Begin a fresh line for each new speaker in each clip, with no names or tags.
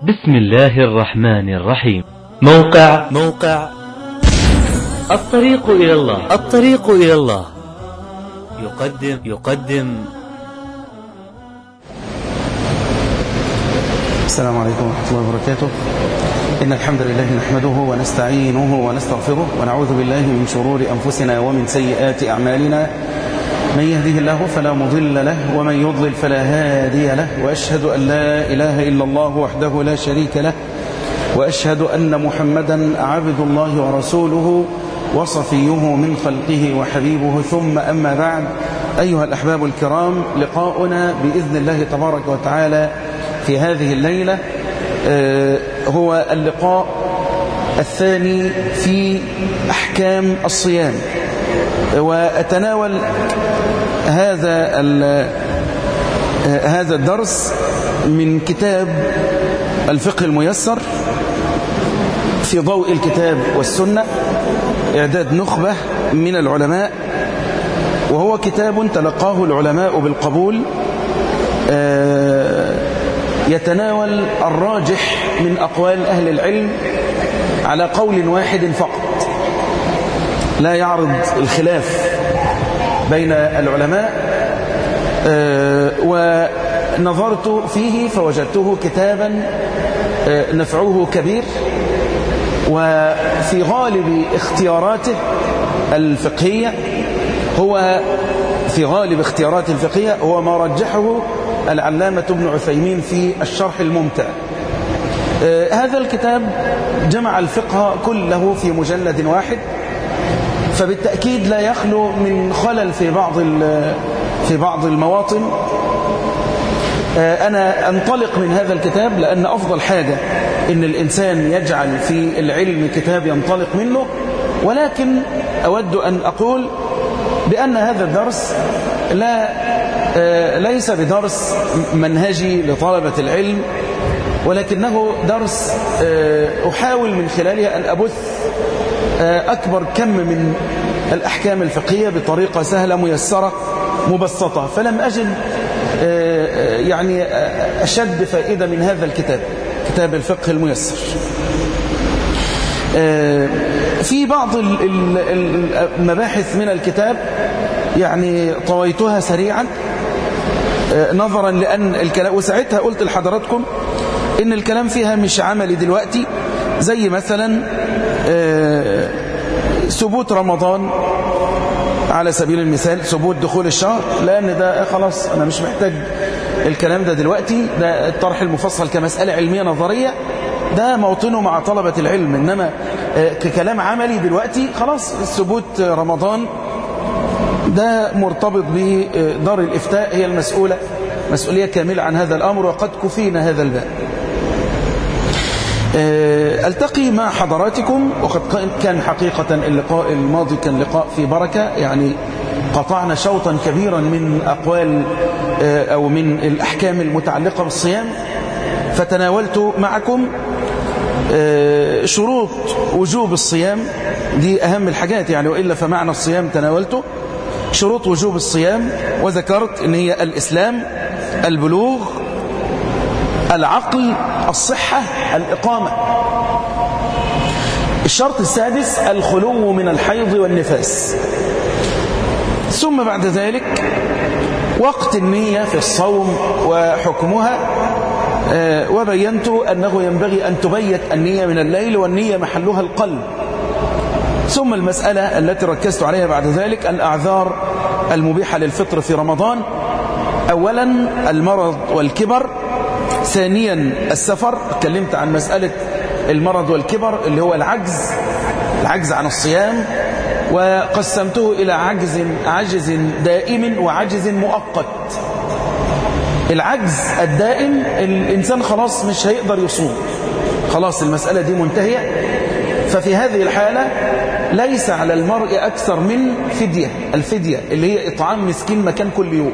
بسم الله الرحمن الرحيم موقع
موقع
الطريق إلى الله
الطريق إلى الله يقدم يقدم
السلام عليكم ورحمة الله وبركاته إن الحمد لله نحمده ونستعينه ونستغفره ونعوذ بالله من شرور أنفسنا ومن سيئات أعمالنا من يهده الله فلا مضل له ومن يضلل فلا هادي له وأشهد أن لا إله إلا الله وحده لا شريك له وأشهد أن محمدا عبد الله ورسوله وصفيه من خلقه وحبيبه ثم أما بعد أيها الأحباب الكرام لقاؤنا بإذن الله تبارك وتعالى في هذه الليلة هو اللقاء الثاني في أحكام الصيام وأتناول هذا هذا الدرس من كتاب الفقه الميسر في ضوء الكتاب والسنة إعداد نخبة من العلماء وهو كتاب تلقاه العلماء بالقبول يتناول الراجح من أقوال أهل العلم على قول واحد فقط لا يعرض الخلاف بين العلماء ونظرت فيه فوجدته كتابا نفعه كبير وفي غالب اختياراته الفقهية هو في غالب اختياراته الفقهية هو ما رجحه العلامة ابن عثيمين في الشرح الممتع هذا الكتاب جمع الفقه كله في مجلد واحد فبالتأكيد لا يخلو من خلل في بعض في بعض المواطن أنا أنطلق من هذا الكتاب لأن أفضل حاجة إن الإنسان يجعل في العلم كتاب ينطلق منه ولكن أود أن أقول بأن هذا الدرس لا ليس بدرس منهجي لطلبة العلم ولكنه درس أحاول من خلاله أن أبث أكبر كم من الأحكام الفقهية بطريقة سهلة ميسرة مبسطة فلم أجد يعني أشد فائدة من هذا الكتاب كتاب الفقه الميسر في بعض المباحث من الكتاب يعني طويتها سريعا نظرا لأن الكلام وساعتها قلت لحضراتكم إن الكلام فيها مش عملي دلوقتي زي مثلا ثبوت رمضان على سبيل المثال ثبوت دخول الشهر لأن ده خلاص أنا مش محتاج الكلام ده دلوقتي ده الطرح المفصل كمسألة علمية نظرية ده موطنه مع طلبة العلم إنما ككلام عملي دلوقتي خلاص ثبوت رمضان ده مرتبط بدار الإفتاء هي المسؤولة مسؤولية كاملة عن هذا الأمر وقد كفينا هذا الباب ألتقي مع حضراتكم وقد كان حقيقة اللقاء الماضي كان لقاء في بركة يعني قطعنا شوطا كبيرا من أقوال أو من الأحكام المتعلقة بالصيام فتناولت معكم شروط وجوب الصيام دي أهم الحاجات يعني وإلا فمعنى الصيام تناولته شروط وجوب الصيام وذكرت ان هي الإسلام البلوغ العقل الصحة الإقامة الشرط السادس الخلو من الحيض والنفاس ثم بعد ذلك وقت النية في الصوم وحكمها وبينت أنه ينبغي أن تبيت النية من الليل والنية محلها القلب ثم المسألة التي ركزت عليها بعد ذلك الأعذار المبيحة للفطر في رمضان أولا المرض والكبر ثانيا السفر اتكلمت عن مسألة المرض والكبر اللي هو العجز العجز عن الصيام وقسمته إلى عجز عجز دائم وعجز مؤقت العجز الدائم الإنسان خلاص مش هيقدر يصوم خلاص المسألة دي منتهية ففي هذه الحالة ليس على المرء أكثر من فدية الفدية اللي هي إطعام مسكين مكان كل يوم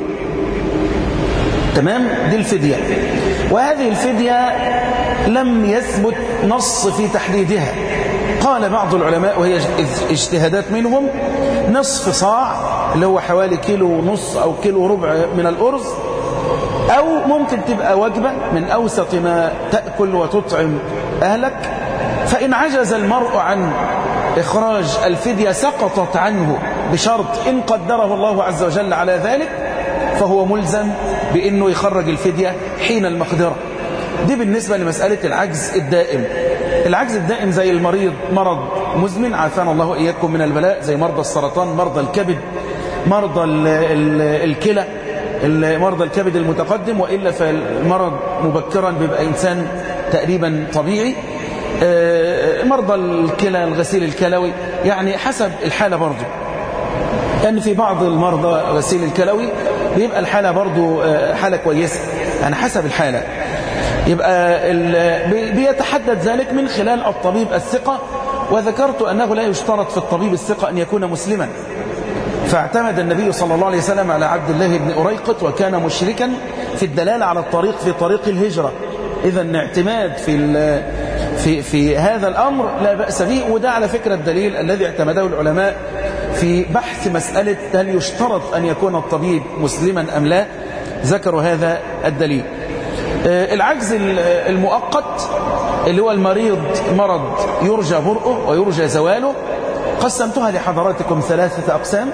تمام دي الفدية وهذه الفدية لم يثبت نص في تحديدها قال بعض العلماء وهي اجتهادات منهم نصف صاع اللي هو حوالي كيلو ونص أو كيلو ربع من الأرز أو ممكن تبقى وجبة من أوسط ما تأكل وتطعم أهلك فإن عجز المرء عن إخراج الفدية سقطت عنه بشرط إن قدره الله عز وجل على ذلك فهو ملزم بأنه يخرج الفدية حين المقدرة دي بالنسبة لمسألة العجز الدائم العجز الدائم زي المريض مرض مزمن عافانا الله إياكم من البلاء زي مرضى السرطان مرضى الكبد مرضى ال ال الكلى مرضى الكبد المتقدم وإلا فالمرض مبكرا بيبقى إنسان تقريبا طبيعي مرضى الكلى الغسيل الكلوي يعني حسب الحالة برضو لأن في بعض المرضى غسيل الكلوي بيبقى الحالة برضو حالة كويسة يعني حسب الحالة يبقى بيتحدد ذلك من خلال الطبيب الثقة وذكرت أنه لا يشترط في الطبيب الثقة أن يكون مسلما فاعتمد النبي صلى الله عليه وسلم على عبد الله بن أريقط وكان مشركا في الدلالة على الطريق في طريق الهجرة إذا اعتماد في في في هذا الأمر لا بأس به وده على فكرة الدليل الذي اعتمده العلماء في بحث مسألة هل يشترط أن يكون الطبيب مسلما أم لا ذكروا هذا الدليل العجز المؤقت اللي هو المريض مرض يرجى برؤه ويرجى زواله قسمتها لحضراتكم ثلاثة أقسام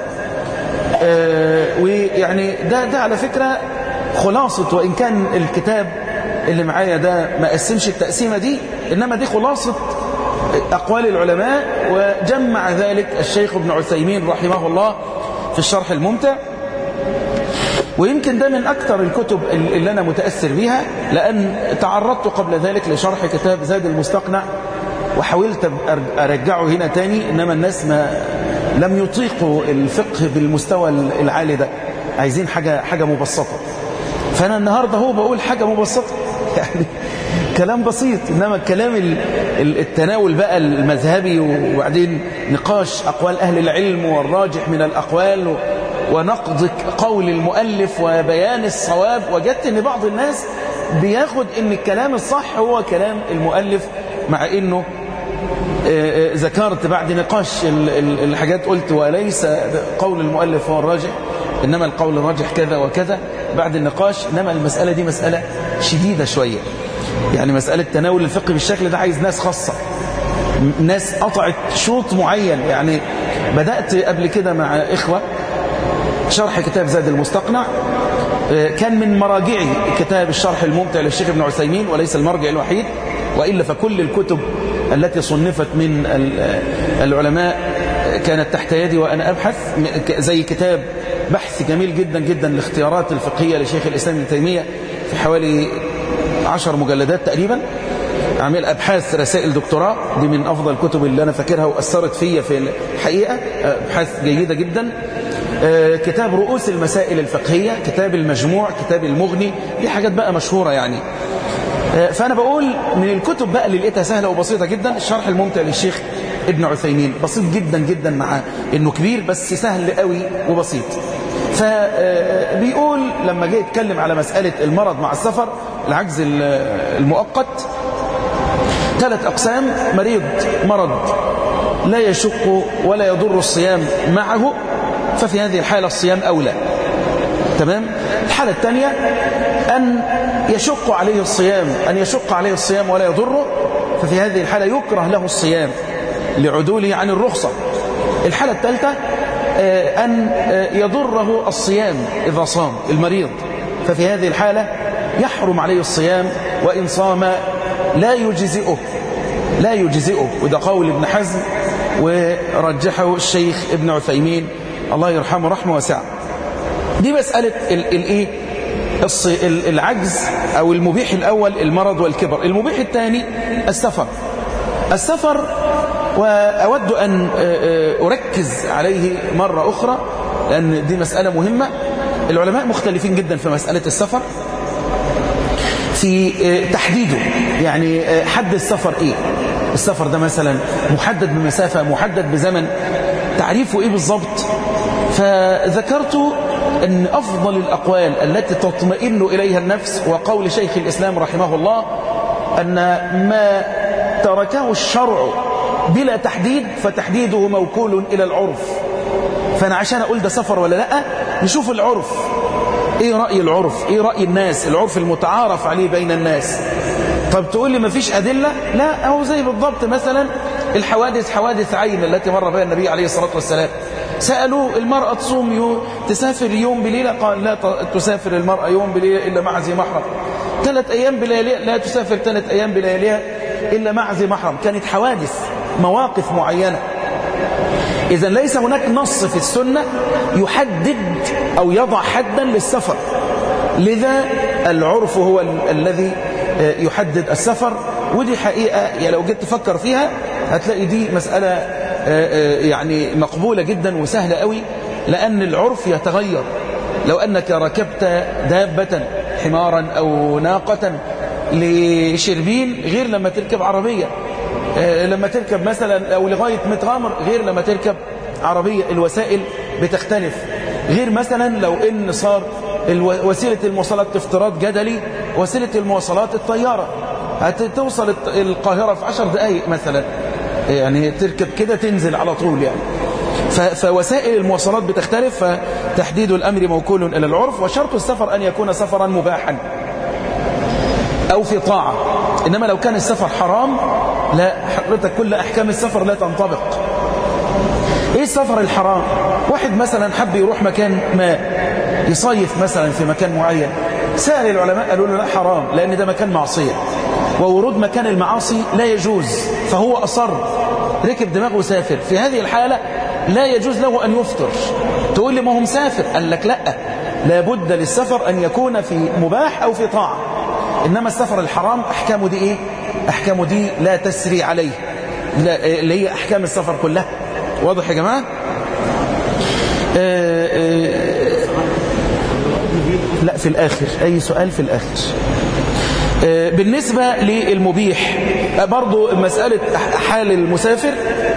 ويعني ده, ده على فكرة خلاصة وإن كان الكتاب اللي معايا ده ما قسمش التقسيمة دي إنما دي خلاصة أقوال العلماء وجمع ذلك الشيخ ابن عثيمين رحمه الله في الشرح الممتع ويمكن ده من أكثر الكتب اللي أنا متأثر بها لأن تعرضت قبل ذلك لشرح كتاب زاد المستقنع وحاولت أرجعه هنا تاني إنما الناس ما لم يطيقوا الفقه بالمستوى العالي ده عايزين حاجة, حاجة مبسطة فأنا النهاردة هو بقول حاجة مبسطة يعني كلام بسيط إنما الكلام التناول بقى المذهبي وبعدين نقاش أقوال أهل العلم والراجح من الأقوال ونقد قول المؤلف وبيان الصواب وجدت ان بعض الناس بياخد ان الكلام الصح هو كلام المؤلف مع انه ذكرت بعد نقاش الحاجات قلت وليس قول المؤلف هو الراجح انما القول الراجح كذا وكذا بعد النقاش انما المسألة دي مسألة شديدة شوية يعني مسألة تناول الفقه بالشكل ده عايز ناس خاصة ناس قطعت شوط معين يعني بدأت قبل كده مع إخوة شرح كتاب زاد المستقنع كان من مراجعي كتاب الشرح الممتع للشيخ ابن عثيمين وليس المرجع الوحيد وإلا فكل الكتب التي صنفت من العلماء كانت تحت يدي وأنا أبحث زي كتاب بحث جميل جدا جدا الاختيارات الفقهية لشيخ الإسلام ابن تيمية في حوالي عشر مجلدات تقريبا عامل أبحاث رسائل دكتوراه دي من أفضل الكتب اللي أنا فاكرها وأثرت فيا في الحقيقة أبحاث جيدة جدا كتاب رؤوس المسائل الفقهية كتاب المجموع كتاب المغني دي حاجات بقى مشهورة يعني فأنا بقول من الكتب بقى اللي لقيتها سهلة وبسيطة جدا الشرح الممتع للشيخ ابن عثيمين بسيط جدا جدا مع انه كبير بس سهل قوي وبسيط فبيقول لما جه يتكلم على مسألة المرض مع السفر العجز المؤقت ثلاث أقسام مريض مرض لا يشق ولا يضر الصيام معه ففي هذه الحالة الصيام أولى تمام الحالة الثانية أن يشق عليه الصيام أن يشق عليه الصيام ولا يضره ففي هذه الحالة يكره له الصيام لعدوله عن الرخصة الحالة الثالثة أن يضره الصيام إذا صام المريض ففي هذه الحالة يحرم عليه الصيام وإن صام لا يجزئه لا يجزئه وده قول ابن حزم ورجحه الشيخ ابن عثيمين الله يرحمه رحمه واسعه دي مسألة الايه العجز أو المبيح الأول المرض والكبر المبيح الثاني السفر السفر وأود أن أركز عليه مرة أخرى لأن دي مسألة مهمة العلماء مختلفين جدا في مسألة السفر في تحديده يعني حد السفر إيه السفر ده مثلا محدد بمسافة محدد بزمن تعريفه إيه بالضبط فذكرت أن أفضل الأقوال التي تطمئن إليها النفس وقول شيخ الإسلام رحمه الله أن ما تركه الشرع بلا تحديد فتحديده موكول إلى العرف فأنا عشان أقول ده سفر ولا لا نشوف العرف ايه رأي العرف ايه رأي الناس العرف المتعارف عليه بين الناس طب تقول لي مفيش أدلة لا أو زي بالضبط مثلا الحوادث حوادث عين التي مر بها النبي عليه الصلاة والسلام سألوا المرأة تصوم يوم تسافر يوم بليلة قال لا تسافر المرأة يوم بليلة إلا مع ذي محرم ثلاث أيام بلياليها لا تسافر ثلاث أيام بلياليها إلا مع ذي محرم كانت حوادث مواقف معينة إذا ليس هناك نص في السنة يحدد أو يضع حدا للسفر لذا العرف هو ال الذي يحدد السفر ودي حقيقة يا لو جيت تفكر فيها هتلاقي دي مسألة يعني مقبولة جدا وسهلة قوي لأن العرف يتغير لو أنك ركبت دابة حمارا أو ناقة لشربين غير لما تركب عربية لما تركب مثلا أو لغاية متغامر غير لما تركب عربية الوسائل بتختلف غير مثلا لو إن صار وسيلة المواصلات افتراض جدلي وسيلة المواصلات الطيارة هتوصل القاهرة في عشر دقايق مثلا يعني تركب كده تنزل على طول يعني فوسائل المواصلات بتختلف فتحديد الأمر موكول إلى العرف وشرط السفر أن يكون سفرا مباحا أو في طاعة إنما لو كان السفر حرام لا حضرتك كل أحكام السفر لا تنطبق إيه السفر الحرام واحد مثلا حب يروح مكان ما يصيف مثلا في مكان معين سأل العلماء قالوا له لا حرام لأن ده مكان معصية وورود مكان المعاصي لا يجوز فهو أصر ركب دماغه وسافر في هذه الحالة لا يجوز له أن يفطر تقول لي ما هو مسافر قال لك لا لابد للسفر أن يكون في مباح أو في طاعة إنما السفر الحرام أحكامه دي إيه أحكامه دي لا تسري عليه لا اللي هي أحكام السفر كلها واضح يا جماعة آآ آآ لا في الآخر أي سؤال في الآخر بالنسبة للمبيح برضو مسألة حال المسافر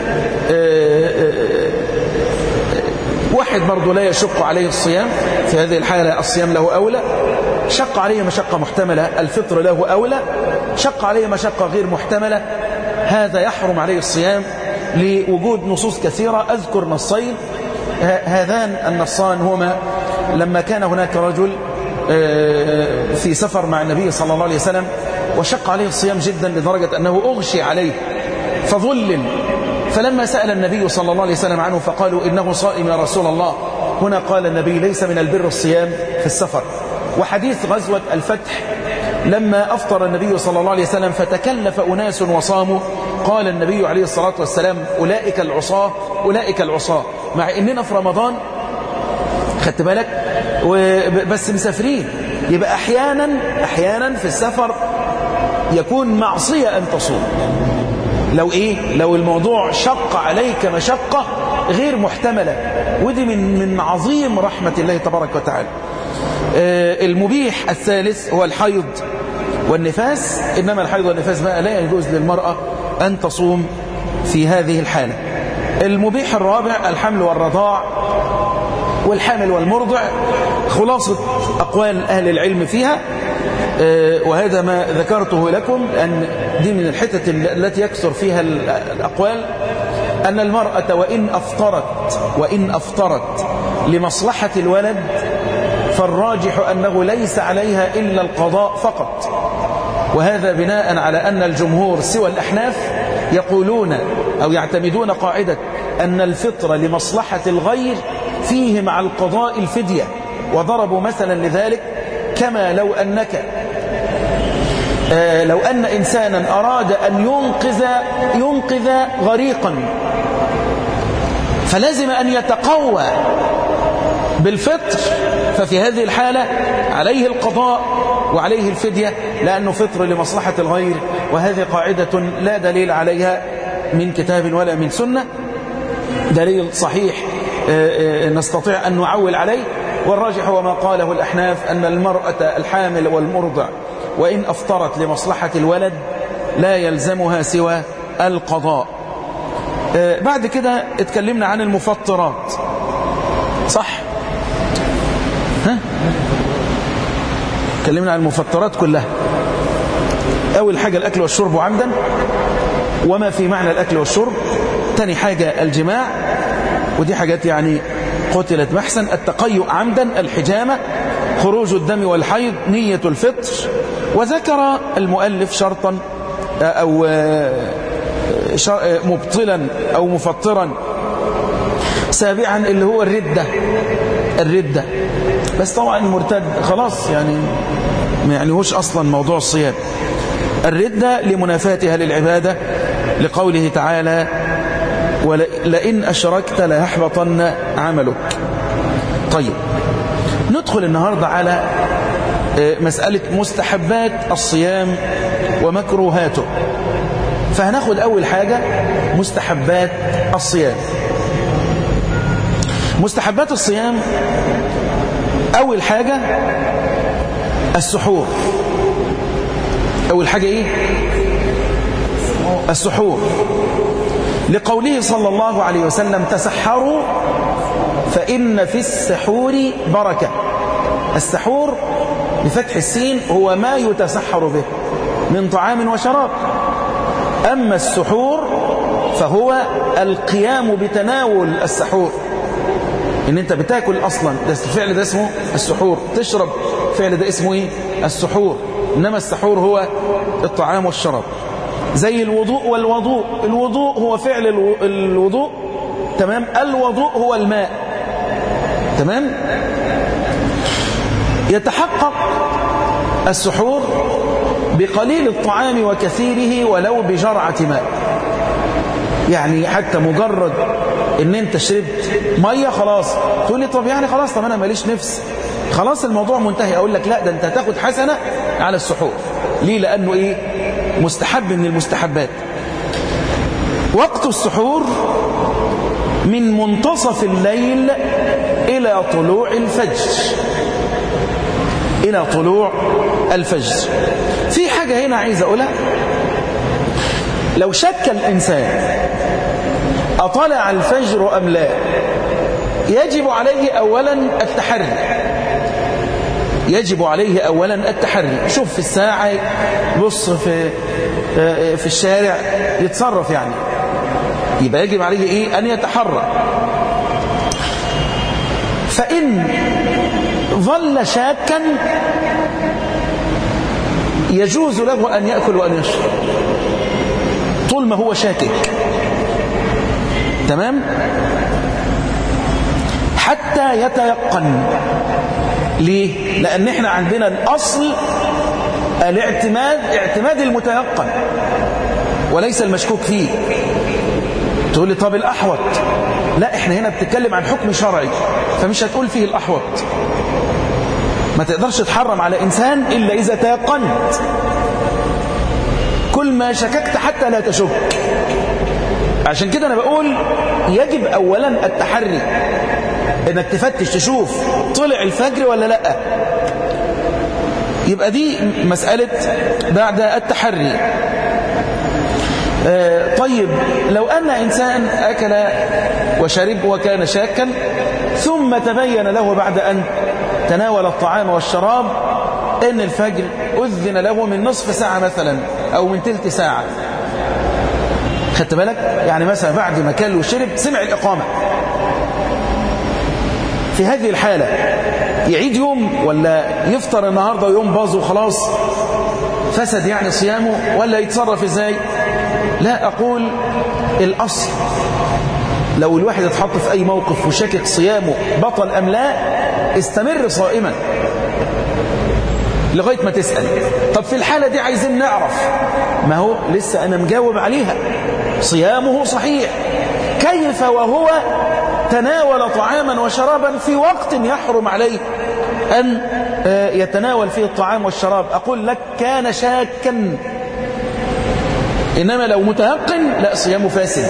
واحد برضو لا يشق عليه الصيام في هذه الحالة الصيام له أولى شق عليه مشقة محتملة الفطر له أولى شق عليه مشقة غير محتملة هذا يحرم عليه الصيام لوجود نصوص كثيرة أذكر نصين هذان النصان هما لما كان هناك رجل في سفر مع النبي صلى الله عليه وسلم وشق عليه الصيام جدا لدرجة أنه أغشي عليه فظلل فلما سأل النبي صلى الله عليه وسلم عنه فقالوا إنه صائم يا رسول الله هنا قال النبي ليس من البر الصيام في السفر وحديث غزوة الفتح لما أفطر النبي صلى الله عليه وسلم فتكلف أناس وصاموا قال النبي عليه الصلاة والسلام أولئك العصاة أولئك العصاة مع إننا في رمضان خدت بالك بس مسافرين يبقى أحيانا أحيانا في السفر يكون معصية أن تصوم لو إيه لو الموضوع شق عليك مشقة غير محتملة ودي من من عظيم رحمة الله تبارك وتعالى المبيح الثالث هو الحيض والنفاس إنما الحيض والنفاس بقى لا يجوز للمرأة أن تصوم في هذه الحالة المبيح الرابع الحمل والرضاع والحامل والمرضع خلاصة أقوال أهل العلم فيها وهذا ما ذكرته لكم أن دي من الحتة التي يكثر فيها الأقوال أن المرأة وإن أفطرت وإن أفطرت لمصلحة الولد فالراجح أنه ليس عليها إلا القضاء فقط وهذا بناء على أن الجمهور سوى الأحناف يقولون أو يعتمدون قاعدة أن الفطر لمصلحة الغير فيه مع القضاء الفدية وضربوا مثلا لذلك كما لو أنك لو أن إنسانا أراد أن ينقذ ينقذ غريقا فلازم أن يتقوى بالفطر ففي هذه الحالة عليه القضاء وعليه الفدية لأنه فطر لمصلحة الغير وهذه قاعدة لا دليل عليها من كتاب ولا من سنة دليل صحيح نستطيع أن نعول عليه والراجح هو ما قاله الأحناف أن المرأة الحامل والمرضع وإن أفطرت لمصلحة الولد لا يلزمها سوى القضاء بعد كده اتكلمنا عن المفطرات صح ها اتكلمنا عن المفطرات كلها أول حاجة الأكل والشرب عمدا وما في معنى الأكل والشرب تاني حاجة الجماع ودي حاجات يعني قتلت محسن التقيؤ عمدا الحجامة خروج الدم والحيض نية الفطر وذكر المؤلف شرطا أو مبطلا أو مفطرا سابعا اللي هو الردة الردة بس طبعا المرتد خلاص يعني ما يعنيهوش أصلا موضوع الصيام الردة لمنافاتها للعبادة لقوله تعالى ولئن أشركت ليحبطن عملك طيب ندخل النهاردة على مسألة مستحبات الصيام ومكروهاته فهناخد أول حاجة مستحبات الصيام مستحبات الصيام أول حاجة السحور أول حاجة إيه السحور لقوله صلى الله عليه وسلم تسحروا فإن في السحور بركة السحور بفتح السين هو ما يتسحر به من طعام وشراب أما السحور فهو القيام بتناول السحور ان انت بتاكل اصلا ده الفعل ده اسمه السحور تشرب الفعل ده اسمه ايه السحور انما السحور هو الطعام والشراب زي الوضوء والوضوء الوضوء هو فعل الوضوء تمام الوضوء هو الماء تمام يتحقق السحور بقليل الطعام وكثيره ولو بجرعة ماء يعني حتى مجرد ان انت شربت مية خلاص تقول لي طب يعني خلاص طب انا ماليش نفس خلاص الموضوع منتهي اقول لك لا ده انت هتاخد حسنة على السحور ليه لانه ايه مستحب من المستحبات وقت السحور من منتصف الليل الى طلوع الفجر الى طلوع الفجر في حاجة هنا عايز اقولها لو شك الانسان أطلع الفجر أم لا يجب عليه أولا التحري يجب عليه أولا التحري شوف في الساعة بص في في الشارع يتصرف يعني يبقى يجب عليه إيه أن يتحرى فإن ظل شاكا يجوز له أن يأكل وأن يشرب طول ما هو شاكك تمام حتى يتيقن ليه لان احنا عندنا الاصل الاعتماد اعتماد المتيقن وليس المشكوك فيه تقول لي طب الاحوط لا احنا هنا بنتكلم عن حكم شرعي فمش هتقول فيه الاحوط ما تقدرش تحرم على انسان الا اذا تيقنت كل ما شككت حتى لا تشك عشان كده انا بقول يجب اولا التحري انك تفتش تشوف طلع الفجر ولا لا يبقى دي مسألة بعد التحري آه طيب لو أن إنسان أكل وشرب وكان شاكا ثم تبين له بعد أن تناول الطعام والشراب أن الفجر أذن له من نصف ساعة مثلا أو من تلت ساعة خدت بالك يعني مثلا بعد ما كل وشرب سمع الإقامة في هذه الحالة يعيد يوم ولا يفطر النهاردة ويوم باظ وخلاص فسد يعني صيامه ولا يتصرف ازاي لا أقول الأصل لو الواحد اتحط في أي موقف وشكك صيامه بطل أم لا استمر صائما لغاية ما تسأل طب في الحالة دي عايزين نعرف ما هو لسه أنا مجاوب عليها صيامه صحيح كيف وهو تناول طعاما وشرابا في وقت يحرم عليه أن يتناول فيه الطعام والشراب أقول لك كان شاكا إنما لو متيقن لا صيامه فاسد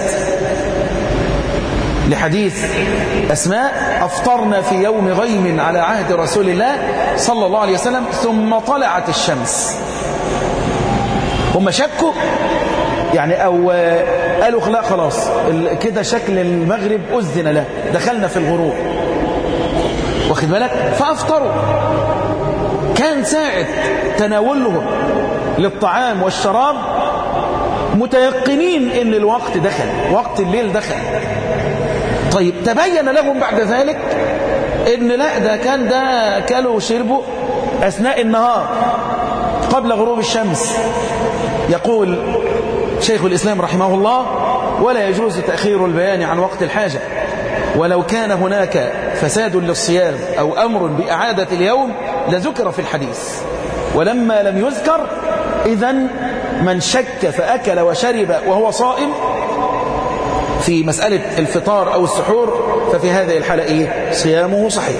لحديث أسماء أفطرنا في يوم غيم على عهد رسول الله صلى الله عليه وسلم ثم طلعت الشمس هم شكوا يعني أو قالوا لا خلاص كده شكل المغرب أذن له دخلنا في الغروب واخد بالك فأفطروا كان ساعة تناولهم للطعام والشراب متيقنين ان الوقت دخل وقت الليل دخل طيب تبين لهم بعد ذلك ان لا ده كان ده كلوا وشربوا اثناء النهار قبل غروب الشمس يقول شيخ الإسلام رحمه الله ولا يجوز تأخير البيان عن وقت الحاجة ولو كان هناك فساد للصيام أو أمر بإعادة اليوم لذكر في الحديث ولما لم يذكر إذا من شك فأكل وشرب وهو صائم في مسألة الفطار أو السحور ففي هذه الحالة إيه؟ صيامه صحيح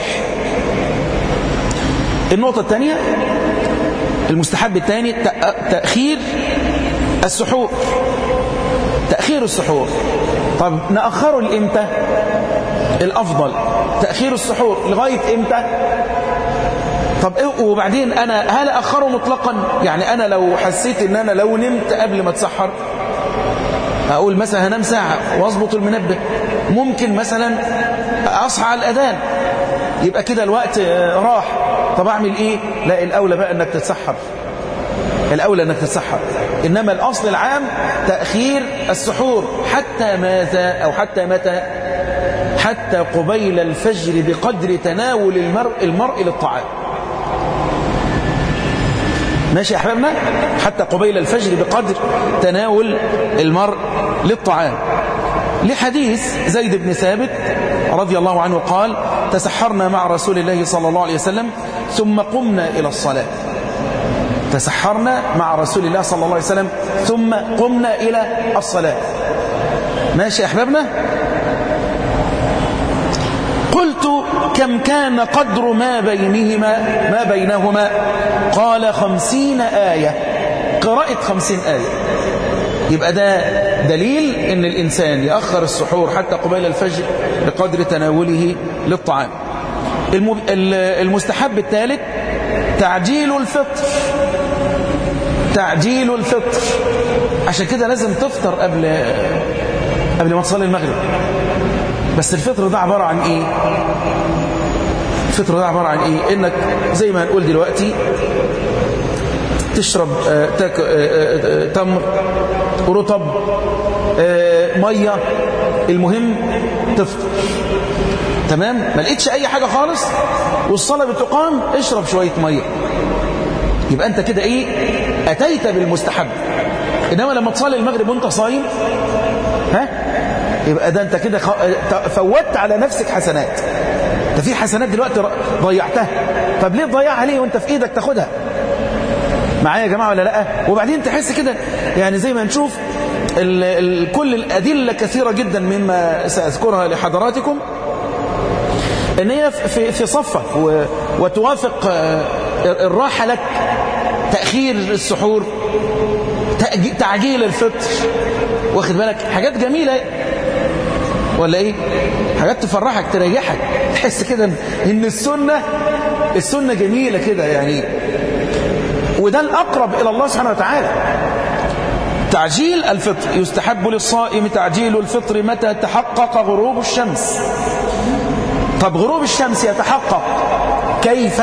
النقطة الثانية المستحب الثاني تأخير السحور تأخير السحور طب نأخره لإمتى الأفضل تأخير السحور لغاية إمتى طب إيه وبعدين أنا هل أخره مطلقا يعني أنا لو حسيت إن أنا لو نمت قبل ما تسحر أقول مثلا هنام ساعة واظبط المنبه ممكن مثلا أصحى على الأذان يبقى كده الوقت راح طب أعمل إيه لا الأولى بقى أنك تتسحر الأولى أنك تتسحر إنما الأصل العام تأخير السحور حتى ماذا أو حتى متى حتى قبيل الفجر بقدر تناول المرء, المرء للطعام ماشي يا أحبابنا حتى قبيل الفجر بقدر تناول المرء للطعام لحديث زيد بن ثابت رضي الله عنه قال تسحرنا مع رسول الله صلى الله عليه وسلم ثم قمنا إلى الصلاة تسحرنا مع رسول الله صلى الله عليه وسلم ثم قمنا إلى الصلاة ماشي يا أحبابنا قلت كم كان قدر ما بينهما ما بينهما قال خمسين آية قراءة خمسين آية يبقى ده دليل ان الإنسان يأخر السحور حتى قبيل الفجر بقدر تناوله للطعام المستحب الثالث تعجيل الفطر تعجيل الفطر عشان كده لازم تفطر قبل قبل ما تصلي المغرب بس الفطر ده عبارة عن ايه الفطر ده عبارة عن ايه انك زي ما هنقول دلوقتي تشرب تاك تمر رطب مية المهم تفطر تمام ما لقيتش اي حاجة خالص والصلاة بتقام اشرب شوية مية يبقى انت كده ايه اتيت بالمستحب انما لما تصلي المغرب وانت صايم ها يبقى ده انت كده فوتت على نفسك حسنات ده في حسنات دلوقتي ضيعتها طب ليه تضيعها ليه وانت في ايدك تاخدها معايا يا جماعه ولا لا وبعدين تحس كده يعني زي ما نشوف ال ال كل الادله كثيره جدا مما ساذكرها لحضراتكم ان هي في في صفك وتوافق الراحه لك تاخير السحور تعجيل الفطر واخد بالك حاجات جميله ولا ايه حاجات تفرحك تريحك تحس كده ان السنه السنه جميله كده يعني وده الاقرب الى الله سبحانه وتعالى تعجيل الفطر يستحب للصائم تعجيل الفطر متى تحقق غروب الشمس طب غروب الشمس يتحقق كيف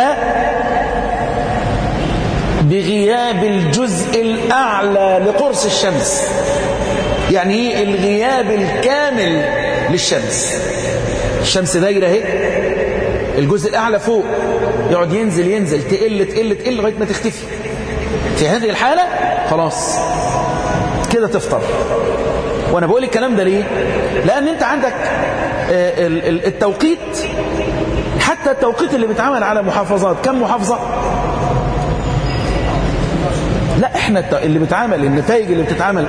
بغياب الجزء الأعلى لقرص الشمس يعني ايه الغياب الكامل للشمس الشمس دايره اهي الجزء الأعلى فوق يقعد ينزل ينزل تقل تقل تقل لغاية ما تختفي في هذه الحالة خلاص كده تفطر وانا بقول الكلام ده ليه لان انت عندك التوقيت حتى التوقيت اللي بيتعمل على محافظات كم محافظة لا احنا اللي بيتعمل النتائج اللي بتتعمل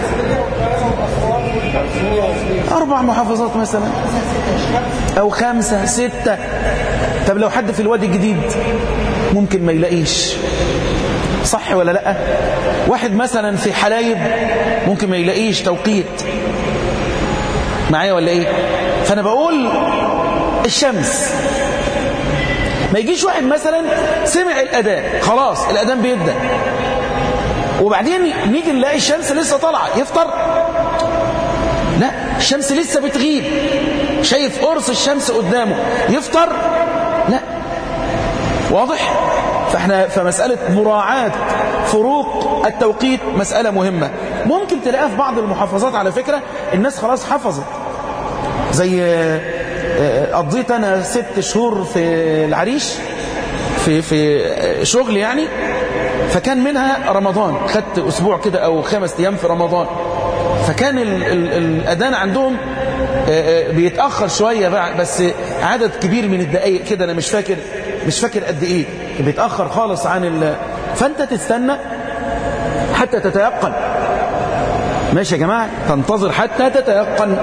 اربع محافظات مثلا او خمسة ستة طب لو حد في الوادي الجديد ممكن ما يلاقيش صح ولا لا واحد مثلا في حلايب ممكن ما يلاقيش توقيت معايا ولا ايه فانا بقول الشمس ما يجيش واحد مثلا سمع الاذان خلاص الاذان بيبدا وبعدين نيجي نلاقي الشمس لسه طالعه يفطر لا الشمس لسه بتغيب شايف قرص الشمس قدامه يفطر لا واضح فاحنا فمسألة مراعاة فروق التوقيت مسألة مهمة ممكن تلاقيها في بعض المحافظات على فكرة الناس خلاص حفظت زي قضيت أنا ست شهور في العريش في, في شغل يعني فكان منها رمضان خدت أسبوع كده أو خمس أيام في رمضان فكان ال ال الأذان عندهم بيتأخر شوية بقى بس عدد كبير من الدقايق كده أنا مش فاكر مش فاكر قد إيه بيتأخر خالص عن ال فأنت تستنى حتى تتيقن ماشي يا جماعة تنتظر حتى تتيقن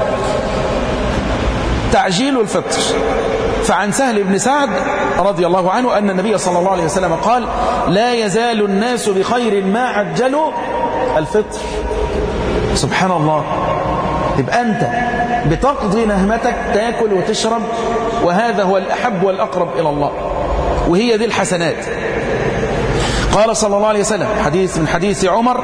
تعجيل الفطر فعن سهل بن سعد رضي الله عنه أن النبي صلى الله عليه وسلم قال لا يزال الناس بخير ما عجلوا الفطر سبحان الله تبقى أنت بتقضي نهمتك تاكل وتشرب وهذا هو الأحب والأقرب إلى الله وهي دي الحسنات قال صلى الله عليه وسلم حديث من حديث عمر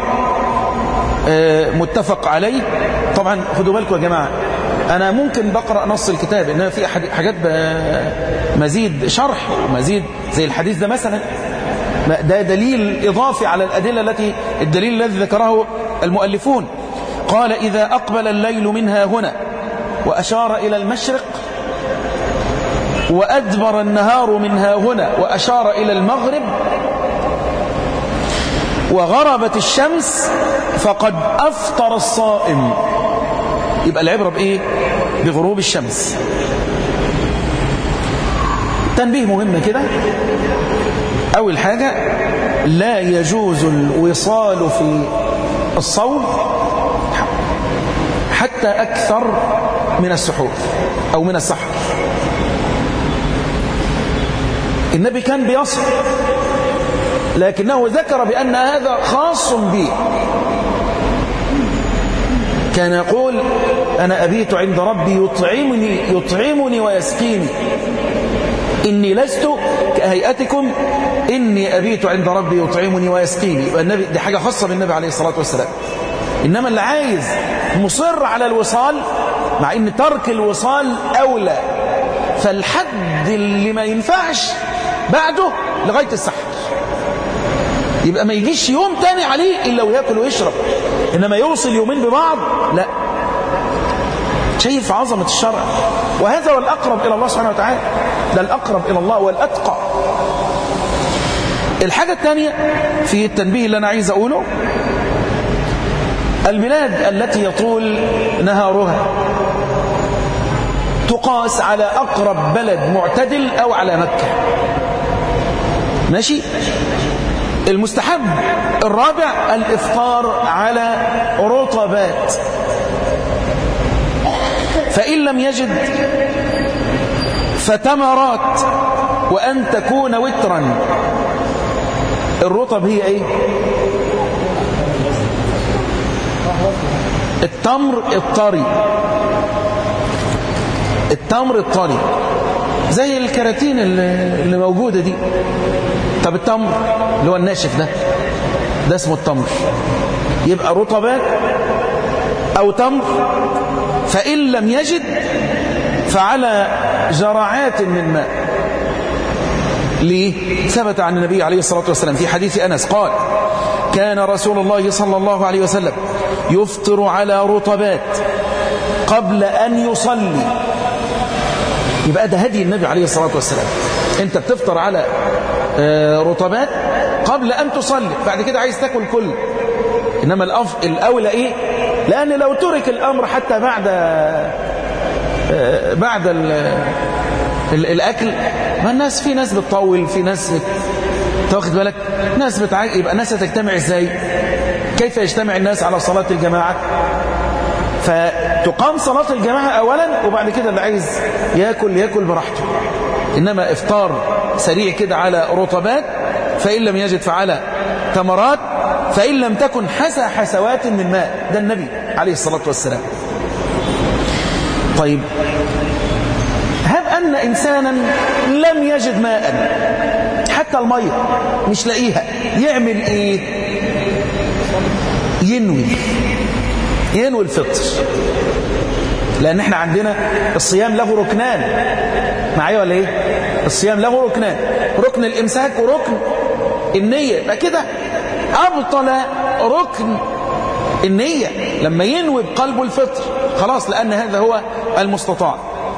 متفق عليه طبعا خدوا بالكم يا جماعة أنا ممكن بقرأ نص الكتاب إنما في حاجات مزيد شرح ومزيد زي الحديث ده مثلا ده دليل إضافي على الأدلة التي الدليل الذي ذكره المؤلفون قال إذا أقبل الليل منها هنا وأشار إلى المشرق وأدبر النهار منها هنا وأشار إلى المغرب وغربت الشمس فقد أفطر الصائم يبقى العبرة بإيه؟ بغروب الشمس تنبيه مهم كده أول حاجة لا يجوز الوصال في الصوم حتى أكثر من السحور أو من السحر النبي كان بيصل لكنه ذكر بأن هذا خاص به كان يقول أنا أبيت عند ربي يطعمني, يطعمني ويسقيني إني لست كهيئتكم إني أبيت عند ربي يطعمني ويسقيني النبي دي حاجة خاصة بالنبي عليه الصلاة والسلام إنما اللي عايز مصر على الوصال مع إن ترك الوصال أولى فالحد اللي ما ينفعش بعده لغاية السحر يبقى ما يجيش يوم تاني عليه إلا ويأكل ويشرب إنما يوصل يومين ببعض لا شايف عظمة الشرع وهذا هو الأقرب إلى الله سبحانه وتعالى ده الأقرب إلى الله والأتقى الحاجة الثانية في التنبيه اللي أنا عايز أقوله البلاد التي يطول نهارها تقاس على أقرب بلد معتدل أو على مكة ماشي المستحب الرابع الإفطار على رطبات فإن لم يجد فتمرات وأن تكون وترا الرطب هي ايه التمر الطري التمر الطري زي الكراتين اللي موجودة دي طب التمر اللي هو الناشف ده ده اسمه التمر يبقى رطبات أو تمر فإن لم يجد فعلى جرعات من ماء ليه؟ ثبت عن النبي عليه الصلاة والسلام في حديث أنس قال كان رسول الله صلى الله عليه وسلم يفطر على رطبات قبل أن يصلي يبقى ده هدي النبي عليه الصلاة والسلام انت بتفطر على رطبات قبل أن تصلي بعد كده عايز تاكل كل إنما الأف... الأولى إيه لأن لو ترك الأمر حتى بعد بعد ال... ال... الأكل ما الناس في ناس بتطول في ناس تاخد بالك ناس بتعاق يبقى الناس هتجتمع ازاي كيف يجتمع الناس على صلاة الجماعة فتقام صلاة الجماعة أولا وبعد كده اللي عايز ياكل ياكل براحته إنما إفطار سريع كده على رطبات فإن لم يجد فعلى تمرات فإن لم تكن حسى حسوات من ماء ده النبي عليه الصلاة والسلام طيب هب أن إنسانا لم يجد ماء حتى المية مش لاقيها يعمل إيه ينوي ينوي الفطر لأن احنا عندنا الصيام له ركنان معايا ولا ايه الصيام له ركنان ركن الإمساك وركن النية يبقى كده أبطل ركن النية لما ينوي بقلبه الفطر خلاص لأن هذا هو المستطاع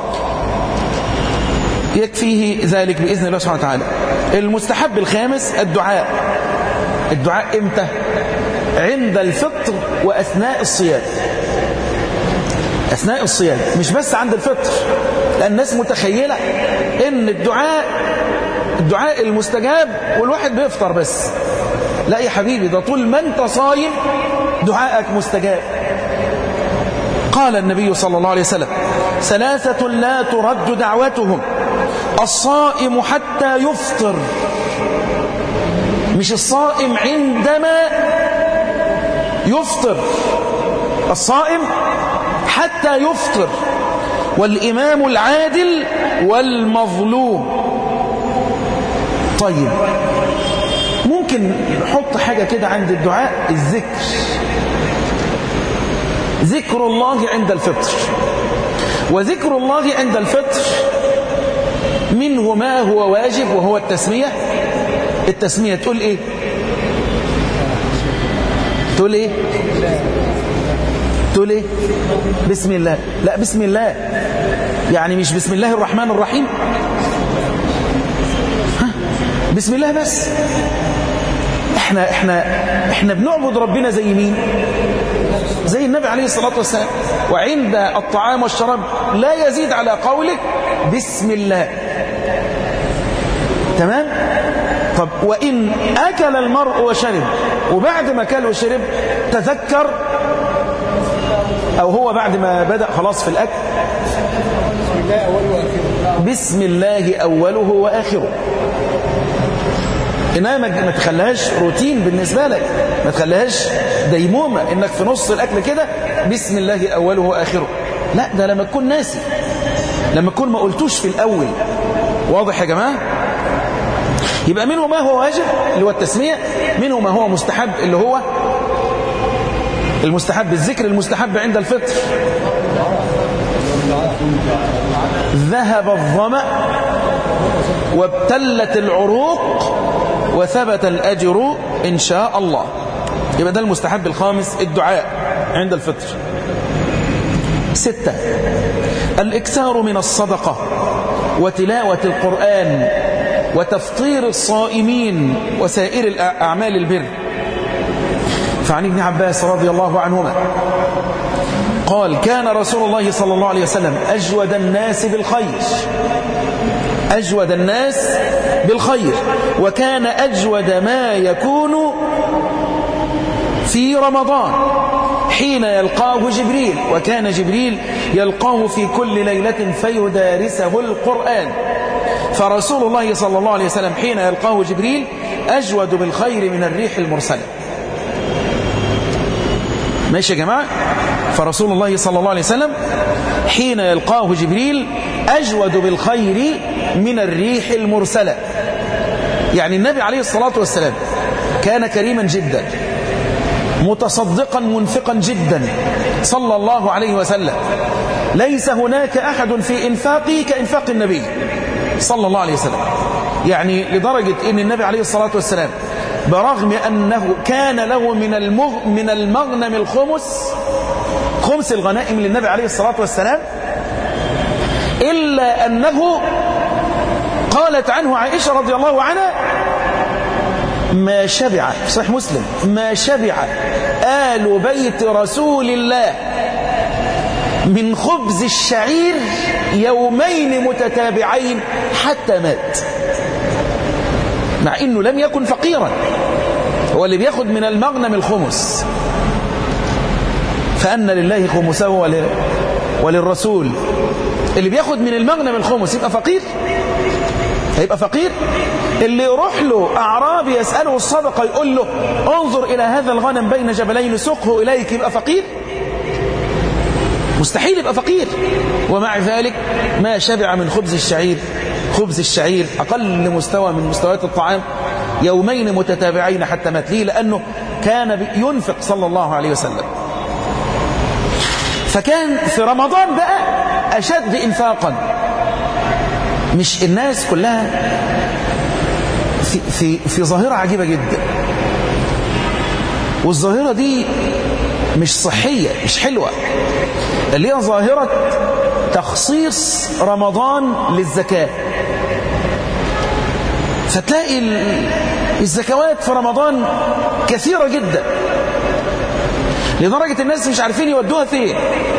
يكفيه ذلك بإذن الله سبحانه وتعالى المستحب الخامس الدعاء الدعاء إمتى عند الفطر وأثناء الصيام أثناء الصيام مش بس عند الفطر لأن الناس متخيلة إن الدعاء الدعاء المستجاب والواحد بيفطر بس لا يا حبيبي ده طول ما انت صايم دعائك مستجاب قال النبي صلى الله عليه وسلم ثلاثة لا ترد دعوتهم الصائم حتى يفطر مش الصائم عندما يفطر الصائم حتى يفطر والإمام العادل والمظلوم طيب ممكن نحط حاجة كده عند الدعاء الذكر ذكر الله عند الفطر وذكر الله عند الفطر منه ما هو واجب وهو التسمية التسمية تقول ايه تقول ايه تقول ايه بسم الله لا بسم الله يعني مش بسم الله الرحمن الرحيم ها بسم الله بس احنا احنا احنا بنعبد ربنا زي مين زي النبي عليه الصلاة والسلام وعند الطعام والشراب لا يزيد على قولك بسم الله تمام طب وإن أكل المرء وشرب وبعد ما أكل وشرب تذكر أو هو بعد ما بدأ خلاص في الأكل بسم الله أوله وآخره إنها ما تخليهاش روتين بالنسبة لك ما تخليهاش ديمومة إنك في نص الأكل كده بسم الله أوله وآخره لا ده لما تكون ناسي لما تكون ما قلتوش في الأول واضح يا جماعة يبقى منه ما هو واجب اللي هو التسمية منه ما هو مستحب اللي هو المستحب الذكر المستحب عند الفطر ذهب الظمأ وابتلت العروق وثبت الأجر إن شاء الله يبقى ده المستحب الخامس الدعاء عند الفطر ستة الإكثار من الصدقة وتلاوة القرآن وتفطير الصائمين وسائر أعمال البر فعن ابن عباس رضي الله عنهما قال كان رسول الله صلى الله عليه وسلم أجود الناس بالخير أجود الناس بالخير وكان أجود ما يكون في رمضان حين يلقاه جبريل وكان جبريل يلقاه في كل ليلة فيدارسه القرآن فرسول الله صلى الله عليه وسلم حين يلقاه جبريل أجود بالخير من الريح المرسلة ماشي يا جماعة فرسول الله صلى الله عليه وسلم حين يلقاه جبريل أجود بالخير من الريح المرسلة يعني النبي عليه الصلاة والسلام كان كريما جدا متصدقا منفقا جدا صلى الله عليه وسلم ليس هناك أحد في إنفاقه كإنفاق النبي صلى الله عليه وسلم يعني لدرجة أن النبي عليه الصلاة والسلام برغم أنه كان له من المغ من المغنم الخمس خمس الغنائم للنبي عليه الصلاة والسلام إلا أنه قالت عنه عائشة رضي الله عنها ما شبع صحيح مسلم ما شبع آل بيت رسول الله من خبز الشعير يومين متتابعين حتى مات مع انه لم يكن فقيرا هو اللي بياخد من المغنم الخمس فأن لله خمسه وللرسول اللي بياخد من المغنم الخمس يبقى فقير هيبقى فقير اللي يروح له أعرابي يسأله الصدقة يقول له انظر إلى هذا الغنم بين جبلين سقه إليك يبقى فقير مستحيل يبقى فقير ومع ذلك ما شبع من خبز الشعير خبز الشعير أقل مستوى من مستويات الطعام يومين متتابعين حتى مات ليه لأنه كان ينفق صلى الله عليه وسلم فكان في رمضان بقى أشد إنفاقا مش الناس كلها في, في, في ظاهرة عجيبة جدا والظاهرة دي مش صحية مش حلوة اللي هي ظاهرة تخصيص رمضان للزكاة فتلاقي الزكوات في رمضان كثيرة جدا لدرجة الناس مش عارفين يودوها فين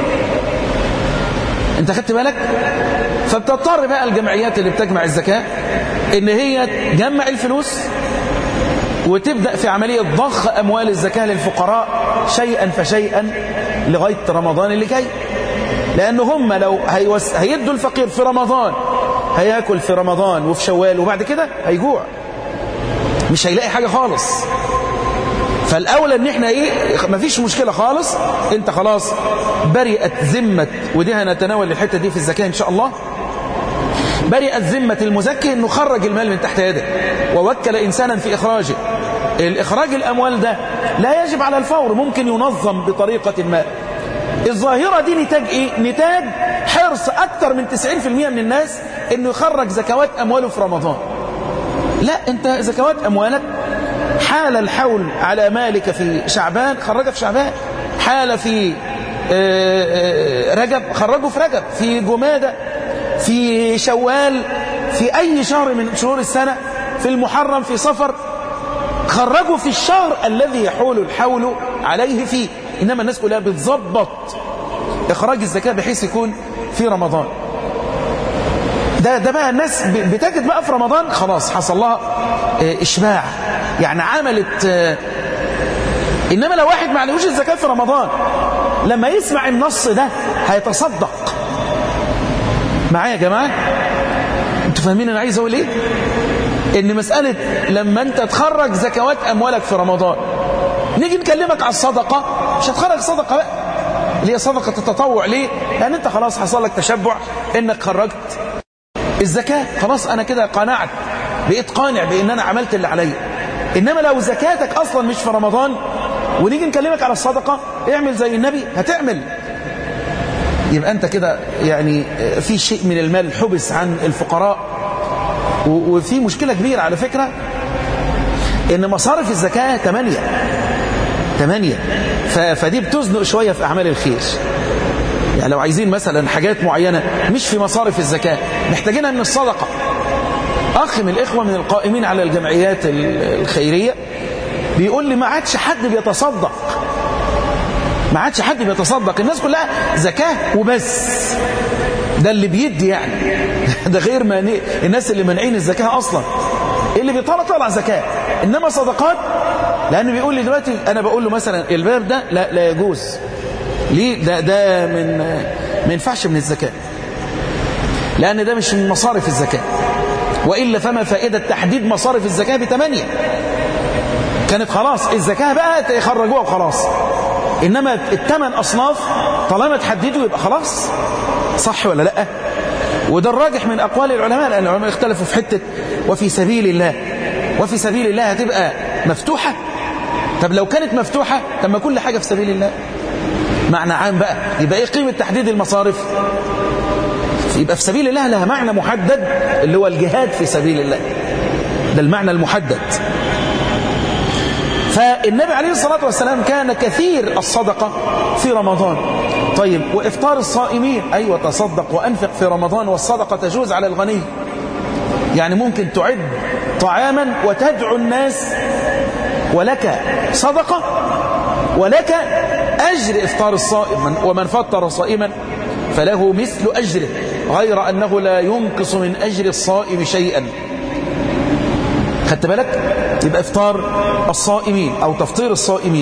انت خدت بالك فبتضطر بقى الجمعيات اللي بتجمع الزكاة ان هي تجمع الفلوس وتبدأ في عملية ضخ أموال الزكاة للفقراء شيئا فشيئا لغاية رمضان اللي جاي لأن هم لو هيوس... هيدوا الفقير في رمضان هياكل في رمضان وفي شوال وبعد كده هيجوع مش هيلاقي حاجة خالص فالأولى ان احنا ايه مفيش مشكلة خالص انت خلاص برئت ذمة ودي هنتناول الحتة دي في الزكاة ان شاء الله برئت ذمة المزكي انه خرج المال من تحت يده ووكل انسانا في اخراجه الاخراج الاموال ده لا يجب على الفور ممكن ينظم بطريقة ما الظاهرة دي نتاج ايه نتاج حرص اكتر من 90% من الناس انه يخرج زكوات امواله في رمضان لا انت زكوات اموالك حال الحول على مالك في شعبان خرجه في شعبان حال في رجب خرجه في رجب في جمادة في شوال في أي شهر من شهور السنة في المحرم في صفر خرجوا في الشهر الذي يحول الحول عليه فيه إنما الناس كلها بتظبط إخراج الزكاة بحيث يكون في رمضان ده ده بقى الناس بتجد بقى في رمضان خلاص حصل لها إشباع يعني عملت إنما لو واحد ما عليهوش الزكاة في رمضان لما يسمع النص ده هيتصدق معايا يا جماعة انتوا فاهمين انا عايز اقول ايه ان مسألة لما انت تخرج زكوات اموالك في رمضان نيجي نكلمك على الصدقة مش هتخرج صدقة بقى اللي هي صدقة التطوع ليه لان انت خلاص حصل لك تشبع انك خرجت الزكاة خلاص انا كده قنعت بقيت قانع بان انا عملت اللي عليا انما لو زكاتك اصلا مش في رمضان ونيجي نكلمك على الصدقة اعمل زي النبي هتعمل يبقى أنت كده يعني في شيء من المال حبس عن الفقراء وفي مشكلة كبيرة على فكرة إن مصارف الزكاة ثمانية ثمانية فدي بتزنق شوية في أعمال الخير يعني لو عايزين مثلا حاجات معينة مش في مصارف الزكاة محتاجينها من الصدقة أخ من الإخوة من القائمين على الجمعيات الخيرية بيقول لي ما عادش حد بيتصدق ما عادش حد بيتصدق الناس كلها زكاة وبس ده اللي بيدي يعني ده غير ما الناس اللي منعين الزكاة أصلا اللي بيطلع طلع زكاة إنما صدقات لأنه بيقول لي دلوقتي أنا بقول له مثلا الباب ده لا, لا يجوز ليه ده ده من ما ينفعش من الزكاة لأن ده مش من مصارف الزكاة وإلا فما فائدة تحديد مصارف الزكاة بثمانية كانت خلاص الزكاة بقى يخرجوها وخلاص إنما الثمان أصناف طالما تحددوا يبقى خلاص صح ولا لا وده الراجح من أقوال العلماء لأن العلماء اختلفوا في حتة وفي سبيل الله وفي سبيل الله هتبقى مفتوحة طب لو كانت مفتوحة طب ما كل حاجة في سبيل الله معنى عام بقى يبقى ايه قيمة تحديد المصارف يبقى في سبيل الله لها معنى محدد اللي هو الجهاد في سبيل الله ده المعنى المحدد فالنبي عليه الصلاة والسلام كان كثير الصدقة في رمضان طيب وإفطار الصائمين أيوة تصدق وأنفق في رمضان والصدقة تجوز على الغني يعني ممكن تعد طعاما وتدعو الناس ولك صدقة ولك أجر إفطار الصائم ومن فطر صائما فله مثل أجره غير أنه لا ينقص من أجر الصائم شيئا خدت بالك يبقى افطار الصائمين او تفطير الصائمين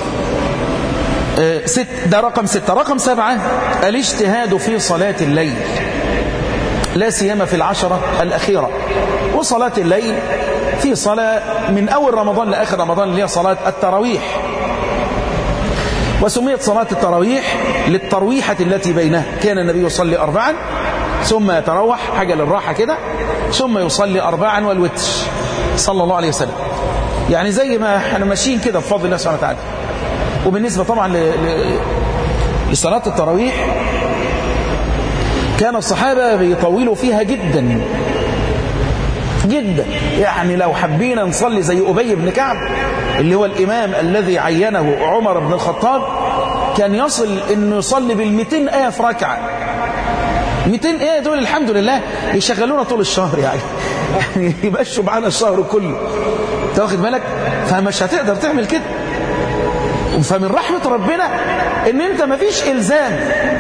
اه ست ده رقم ستة رقم سبعة الاجتهاد في صلاة الليل لا سيما في العشرة الأخيرة وصلاة الليل في صلاة من أول رمضان لآخر رمضان اللي هي صلاة التراويح وسميت صلاة التراويح للترويحة التي بينها كان النبي يصلي أربعا ثم يتروح حاجة للراحة كده ثم يصلي أربعا والوتر صلى الله عليه وسلم يعني زي ما احنا ماشيين كده بفضل الله سبحانه وتعالى وبالنسبة طبعا ل... ل... لصلاة التراويح كان الصحابة بيطولوا فيها جدا جدا يعني لو حبينا نصلي زي أبي بن كعب اللي هو الإمام الذي عينه عمر بن الخطاب كان يصل انه يصلي بال200 آية في ركعة 200 آية دول الحمد لله يشغلونا طول الشهر يعني يعني يمشوا معانا الشهر كله انت واخد بالك فمش هتقدر تعمل كده فمن رحمة ربنا ان انت مفيش الزام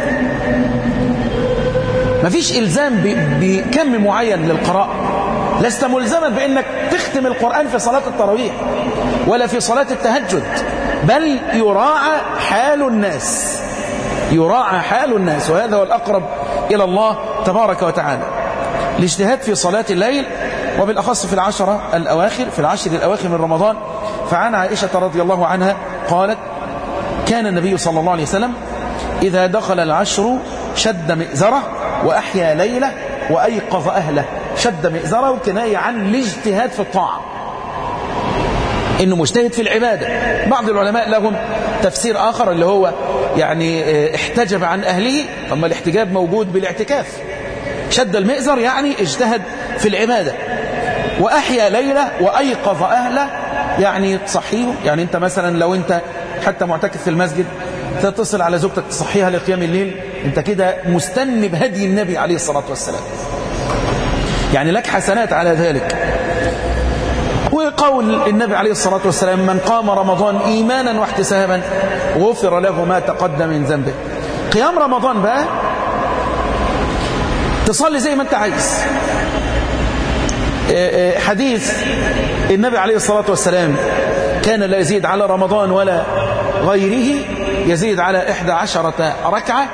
مفيش الزام بكم معين للقراءة لست ملزما بانك تختم القرآن في صلاة التراويح ولا في صلاة التهجد بل يراعى حال الناس يراعى حال الناس وهذا هو الأقرب إلى الله تبارك وتعالى الاجتهاد في صلاة الليل وبالأخص في العشرة الأواخر في العشر الأواخر من رمضان فعن عائشة رضي الله عنها قالت كان النبي صلى الله عليه وسلم إذا دخل العشر شد مئزره وأحيا ليلة وأيقظ أهله شد مئزره كناية عن الاجتهاد في الطاعة انه مجتهد في العبادة بعض العلماء لهم تفسير آخر اللي هو يعني احتجب عن أهله أما الاحتجاب موجود بالاعتكاف شد المئزر يعني اجتهد في العبادة وأحيا ليلة وأيقظ أهله يعني تصحيه يعني أنت مثلا لو أنت حتى معتكف في المسجد تتصل على زوجتك تصحيها لقيام الليل أنت كده مستن بهدي النبي عليه الصلاة والسلام يعني لك حسنات على ذلك وقول النبي عليه الصلاة والسلام من قام رمضان إيمانا واحتسابا غفر له ما تقدم من ذنبه قيام رمضان بقى تصلي زي ما انت عايز حديث النبي عليه الصلاة والسلام كان لا يزيد على رمضان ولا غيره يزيد على إحدى عشرة ركعة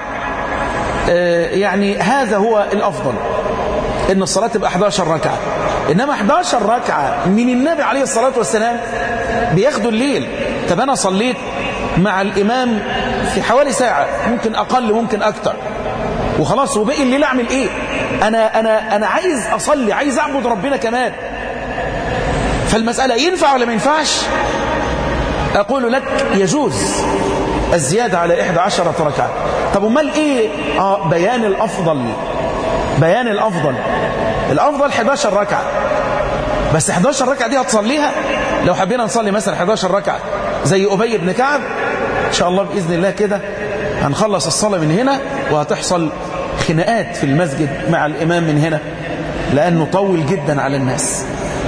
يعني هذا هو الأفضل إن الصلاة تبقى 11 ركعة إنما 11 ركعة من النبي عليه الصلاة والسلام بياخدوا الليل طب أنا صليت مع الإمام في حوالي ساعة ممكن أقل ممكن أكتر وخلاص وبقي الليل أعمل إيه أنا, أنا, أنا عايز أصلي عايز أعبد ربنا كمان فالمسألة ينفع ولا ما ينفعش أقول لك يجوز الزيادة على إحدى عشرة ركعة طب امال إيه آه بيان الأفضل بيان الأفضل الأفضل 11 ركعة بس 11 ركعة دي هتصليها لو حبينا نصلي مثلا 11 ركعة زي أبي بن كعب إن شاء الله بإذن الله كده هنخلص الصلاة من هنا وهتحصل خناقات في المسجد مع الإمام من هنا لأنه طول جدا على الناس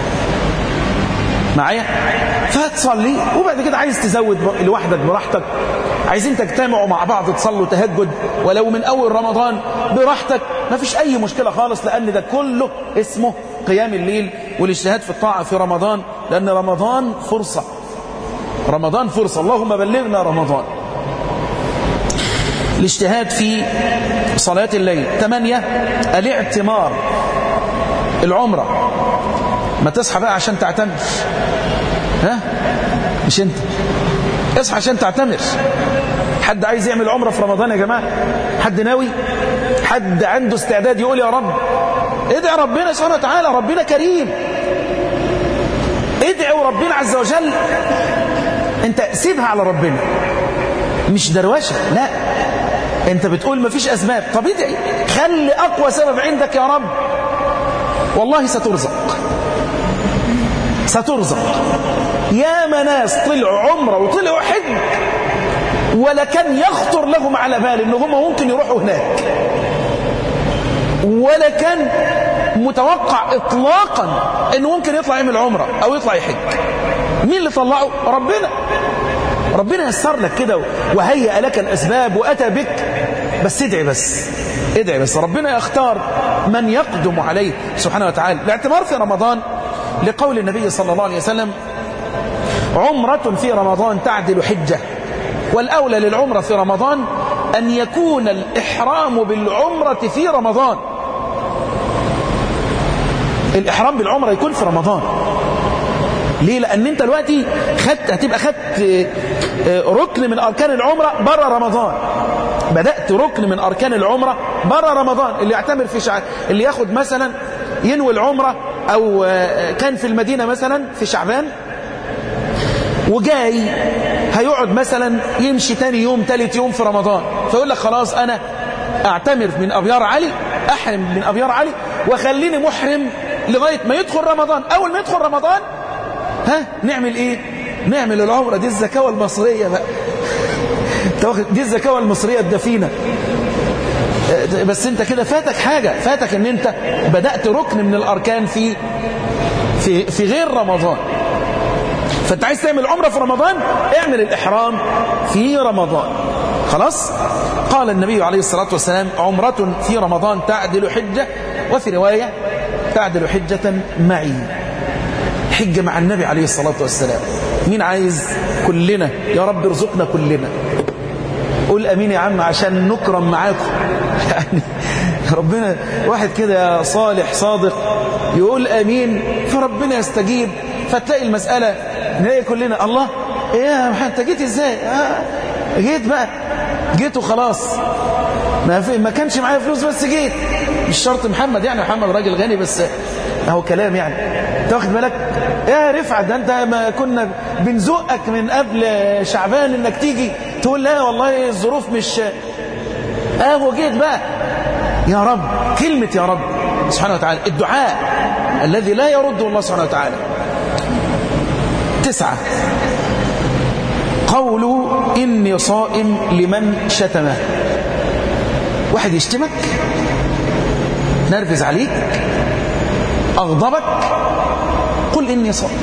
معايا فهتصلي وبعد كده عايز تزود لوحدك براحتك عايزين تجتمعوا مع بعض تصلوا تهجد ولو من أول رمضان براحتك ما فيش أي مشكلة خالص لأن ده كله اسمه قيام الليل والاجتهاد في الطاعة في رمضان لأن رمضان فرصة رمضان فرصة اللهم بلغنا رمضان الاجتهاد في صلاة الليل ثمانية الاعتمار العمرة ما تصحى بقى عشان تعتمر ها مش انت اصحى عشان تعتمر حد عايز يعمل عمرة في رمضان يا جماعة حد ناوي حد عنده استعداد يقول يا رب ادعي ربنا سبحانه وتعالى ربنا كريم ادعوا ربنا عز وجل انت سيبها على ربنا مش دروشه لا انت بتقول مفيش اسباب طب ادعي خلي اقوى سبب عندك يا رب والله سترزق سترزق يا مناس طلعوا عمره وطلعوا حج ولا كان يخطر لهم على بال ان هم ممكن يروحوا هناك ولا كان متوقع اطلاقا انه ممكن يطلع يعمل عمره او يطلع يحج مين اللي طلعه ربنا ربنا يسر لك كده وهيئ لك الاسباب واتى بك بس ادعي بس ادعي بس ربنا يختار من يقدم عليه سبحانه وتعالى الاعتبار في رمضان لقول النبي صلى الله عليه وسلم عمرة في رمضان تعدل حجة والأولى للعمرة في رمضان أن يكون الإحرام بالعمرة في رمضان الإحرام بالعمرة يكون في رمضان ليه لأن أنت دلوقتي خدت هتبقى خدت ركن من أركان العمرة بره رمضان بدأت ركن من أركان العمرة بره رمضان اللي يعتمر في شعب اللي ياخد مثلا ينوي العمرة أو كان في المدينة مثلا في شعبان وجاي هيقعد مثلا يمشي تاني يوم تالت يوم في رمضان فيقول لك خلاص أنا أعتمر من أبيار علي أحرم من أبيار علي وخليني محرم لغاية ما يدخل رمضان أول ما يدخل رمضان ها نعمل إيه نعمل العمرة دي الزكاة المصرية بقى دي الزكاة المصرية الدفينة بس انت كده فاتك حاجة فاتك ان انت بدأت ركن من الاركان في في في غير رمضان فانت عايز تعمل عمرة في رمضان اعمل الاحرام في رمضان خلاص قال النبي عليه الصلاة والسلام عمرة في رمضان تعدل حجة وفي رواية تعدل حجة معي حجة مع النبي عليه الصلاة والسلام مين عايز كلنا يا رب ارزقنا كلنا قول امين يا عم عشان نكرم معاكم يعني ربنا واحد كده صالح صادق يقول امين فربنا يستجيب فتلاقي المسألة نلاقي كلنا الله ايه يا محمد انت جيت ازاي آه جيت بقى جيت وخلاص ما, في ما كانش معايا فلوس بس جيت مش شرط محمد يعني محمد راجل غني بس اهو كلام يعني تاخد بالك يا رفعت ده انت ما كنا بنزقك من قبل شعبان انك تيجي تقول لا والله الظروف مش اهو جيت بقى يا رب كلمة يا رب سبحانه وتعالى الدعاء الذي لا يرده الله سبحانه وتعالى تسعة قول إني صائم لمن شتمه واحد يشتمك نرفز عليك أغضبك قل إني صائم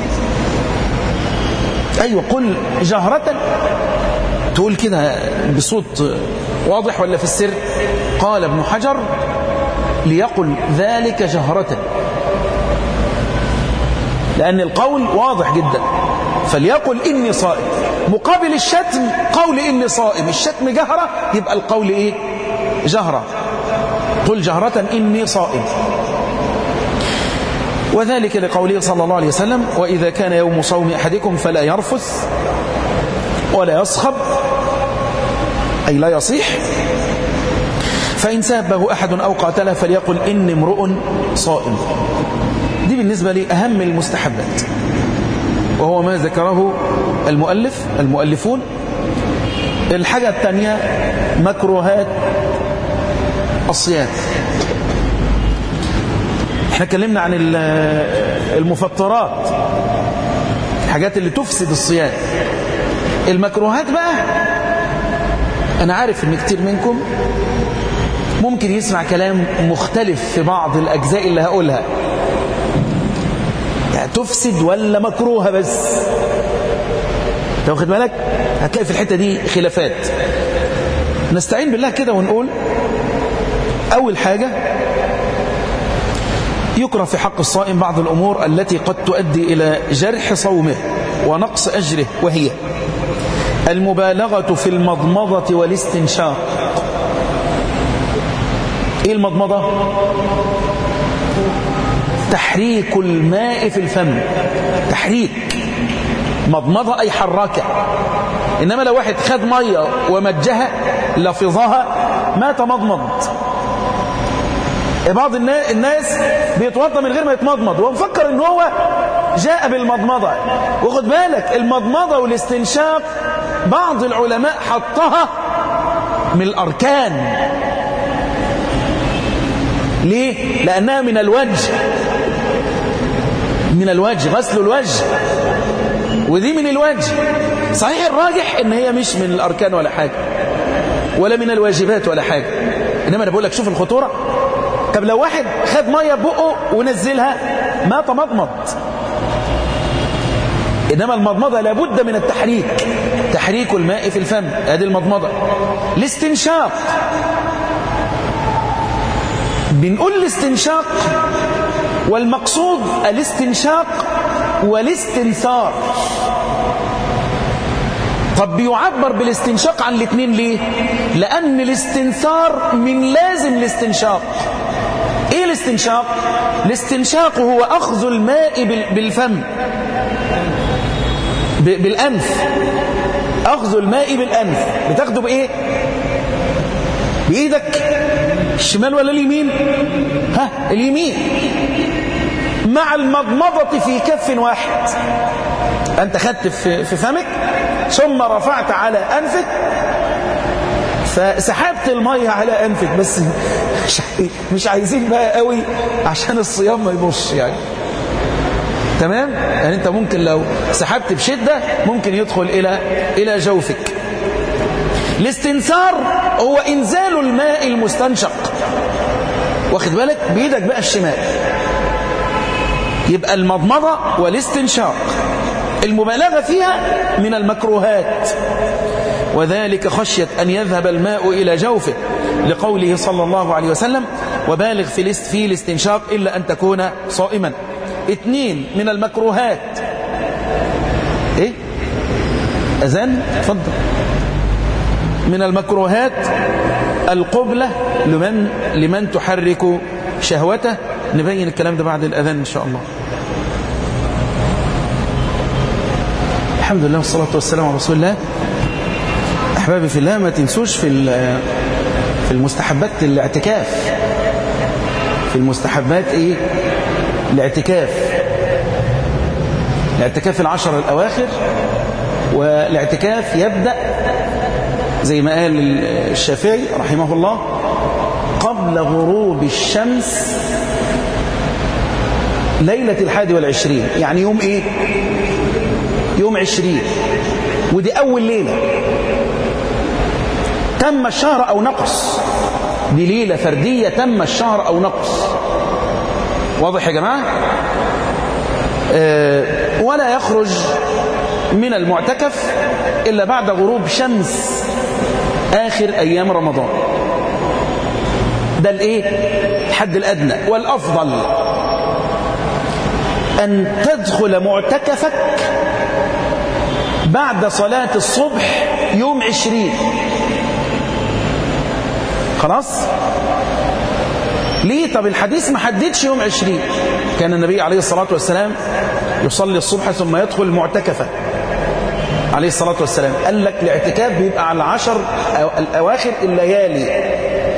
أيوة قل جهرة تقول كده بصوت واضح ولا في السر قال ابن حجر ليقل ذلك جهرة لأن القول واضح جدا فليقل إني صائم مقابل الشتم قول إني صائم الشتم جهرة يبقى القول إيه جهرة قل جهرة إني صائم وذلك لقوله صلى الله عليه وسلم وإذا كان يوم صوم أحدكم فلا يرفث ولا يصخب أي لا يصيح فإن سابه أحد أو قاتله فليقل إني امرؤ صائم دي بالنسبة لي أهم المستحبات وهو ما ذكره المؤلف المؤلفون الحاجة الثانية مكروهات الصيام احنا اتكلمنا عن المفطرات الحاجات اللي تفسد الصيام المكروهات بقى انا عارف ان كتير منكم ممكن يسمع كلام مختلف في بعض الاجزاء اللي هقولها يعني تفسد ولا مكروهة بس انت واخد بالك هتلاقي في الحتة دي خلافات نستعين بالله كده ونقول اول حاجة يكره في حق الصائم بعض الأمور التي قد تؤدي إلى جرح صومه ونقص أجره وهي المبالغة في المضمضة والاستنشاق إيه المضمضة؟ تحريك الماء في الفم تحريك مضمضة أي حركة إنما لو واحد خد مية ومجها لفظها ما تمضمض بعض الناس بيتوضى من غير ما يتمضمض ومفكر ان هو جاء بالمضمضة وخد بالك المضمضة والاستنشاق بعض العلماء حطها من الأركان ليه؟ لأنها من الوجه من الوجه غسل الوجه ودي من الوجه صحيح الراجح ان هي مش من الأركان ولا حاجة ولا من الواجبات ولا حاجة إنما أنا بقول لك شوف الخطورة طب لو واحد خد ميه بقه ونزلها ما تمضمض إنما المضمضة لابد من التحريك تحريك الماء في الفم هذه المضمضة الاستنشاق بنقول الاستنشاق والمقصود الاستنشاق والاستنثار طب بيعبر بالاستنشاق عن الاثنين ليه لأن الاستنثار من لازم الاستنشاق ايه الاستنشاق الاستنشاق هو اخذ الماء بالفم بالانف اخذ الماء بالانف بتاخده بايه بايدك الشمال ولا اليمين ها اليمين مع المضمضة في كف واحد انت خدت في فمك ثم رفعت على انفك فسحبت المية على أنفك بس مش, مش عايزين بقى قوي عشان الصيام ما يبص يعني تمام يعني انت ممكن لو سحبت بشدة ممكن يدخل إلى إلى جوفك الاستنثار هو إنزال الماء المستنشق واخد بالك بإيدك بقى الشمال يبقى المضمضة والاستنشاق المبالغة فيها من المكروهات وذلك خشية أن يذهب الماء إلى جوفه لقوله صلى الله عليه وسلم وبالغ في في الاستنشاق إلا أن تكون صائما اثنين من المكروهات ايه أذان تفضل من المكروهات القبلة لمن, لمن تحرك شهوته نبين الكلام ده بعد الأذان إن شاء الله الحمد لله والصلاة والسلام على رسول الله أحبابي في الله ما تنسوش في في المستحبات الاعتكاف في المستحبات إيه الاعتكاف الاعتكاف العشر الأواخر والاعتكاف يبدأ زي ما قال الشافعي رحمه الله قبل غروب الشمس ليلة الحادي والعشرين يعني يوم ايه يوم عشرين ودي اول ليلة تم الشهر او نقص دي ليلة فردية تم الشهر او نقص واضح يا جماعة أه ولا يخرج من المعتكف إلا بعد غروب شمس آخر أيام رمضان ده الإيه؟ الحد الأدنى والأفضل أن تدخل معتكفك بعد صلاة الصبح يوم عشرين خلاص ليه طب الحديث ما حددش يوم عشرين كان النبي عليه الصلاة والسلام يصلي الصبح ثم يدخل معتكفا عليه الصلاة والسلام قال لك الاعتكاف بيبقى على العشر أو الأواخر الليالي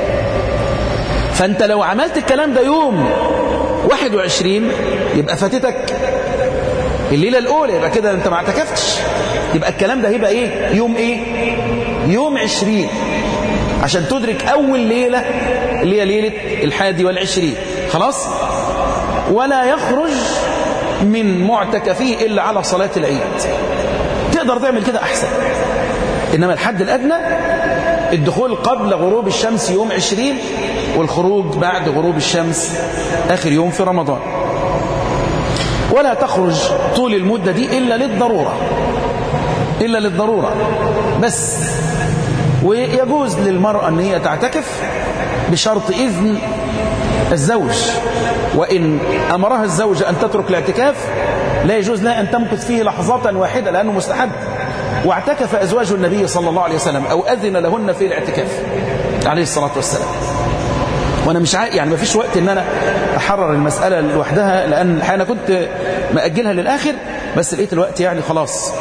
فأنت لو عملت الكلام ده يوم 21 يبقى فاتتك الليلة الأولى يبقى كده أنت ما اعتكفتش يبقى الكلام ده هيبقى إيه يوم إيه يوم 20 عشان تدرك أول ليلة اللي هي ليلة الحادي والعشرين خلاص ولا يخرج من معتكفيه إلا على صلاة العيد تقدر تعمل كده أحسن إنما الحد الأدنى الدخول قبل غروب الشمس يوم عشرين والخروج بعد غروب الشمس آخر يوم في رمضان ولا تخرج طول المدة دي إلا للضرورة إلا للضرورة بس ويجوز للمرأة أن هي تعتكف بشرط إذن الزوج وإن أمرها الزوج أن تترك الاعتكاف لا يجوز لها أن تمكث فيه لحظة واحدة لأنه مستحب واعتكف أزواج النبي صلى الله عليه وسلم أو أذن لهن في الاعتكاف عليه الصلاة والسلام وانا مش عارف يعني ما فيش وقت ان انا احرر المساله لوحدها لان انا كنت ماجلها للاخر بس لقيت الوقت يعني خلاص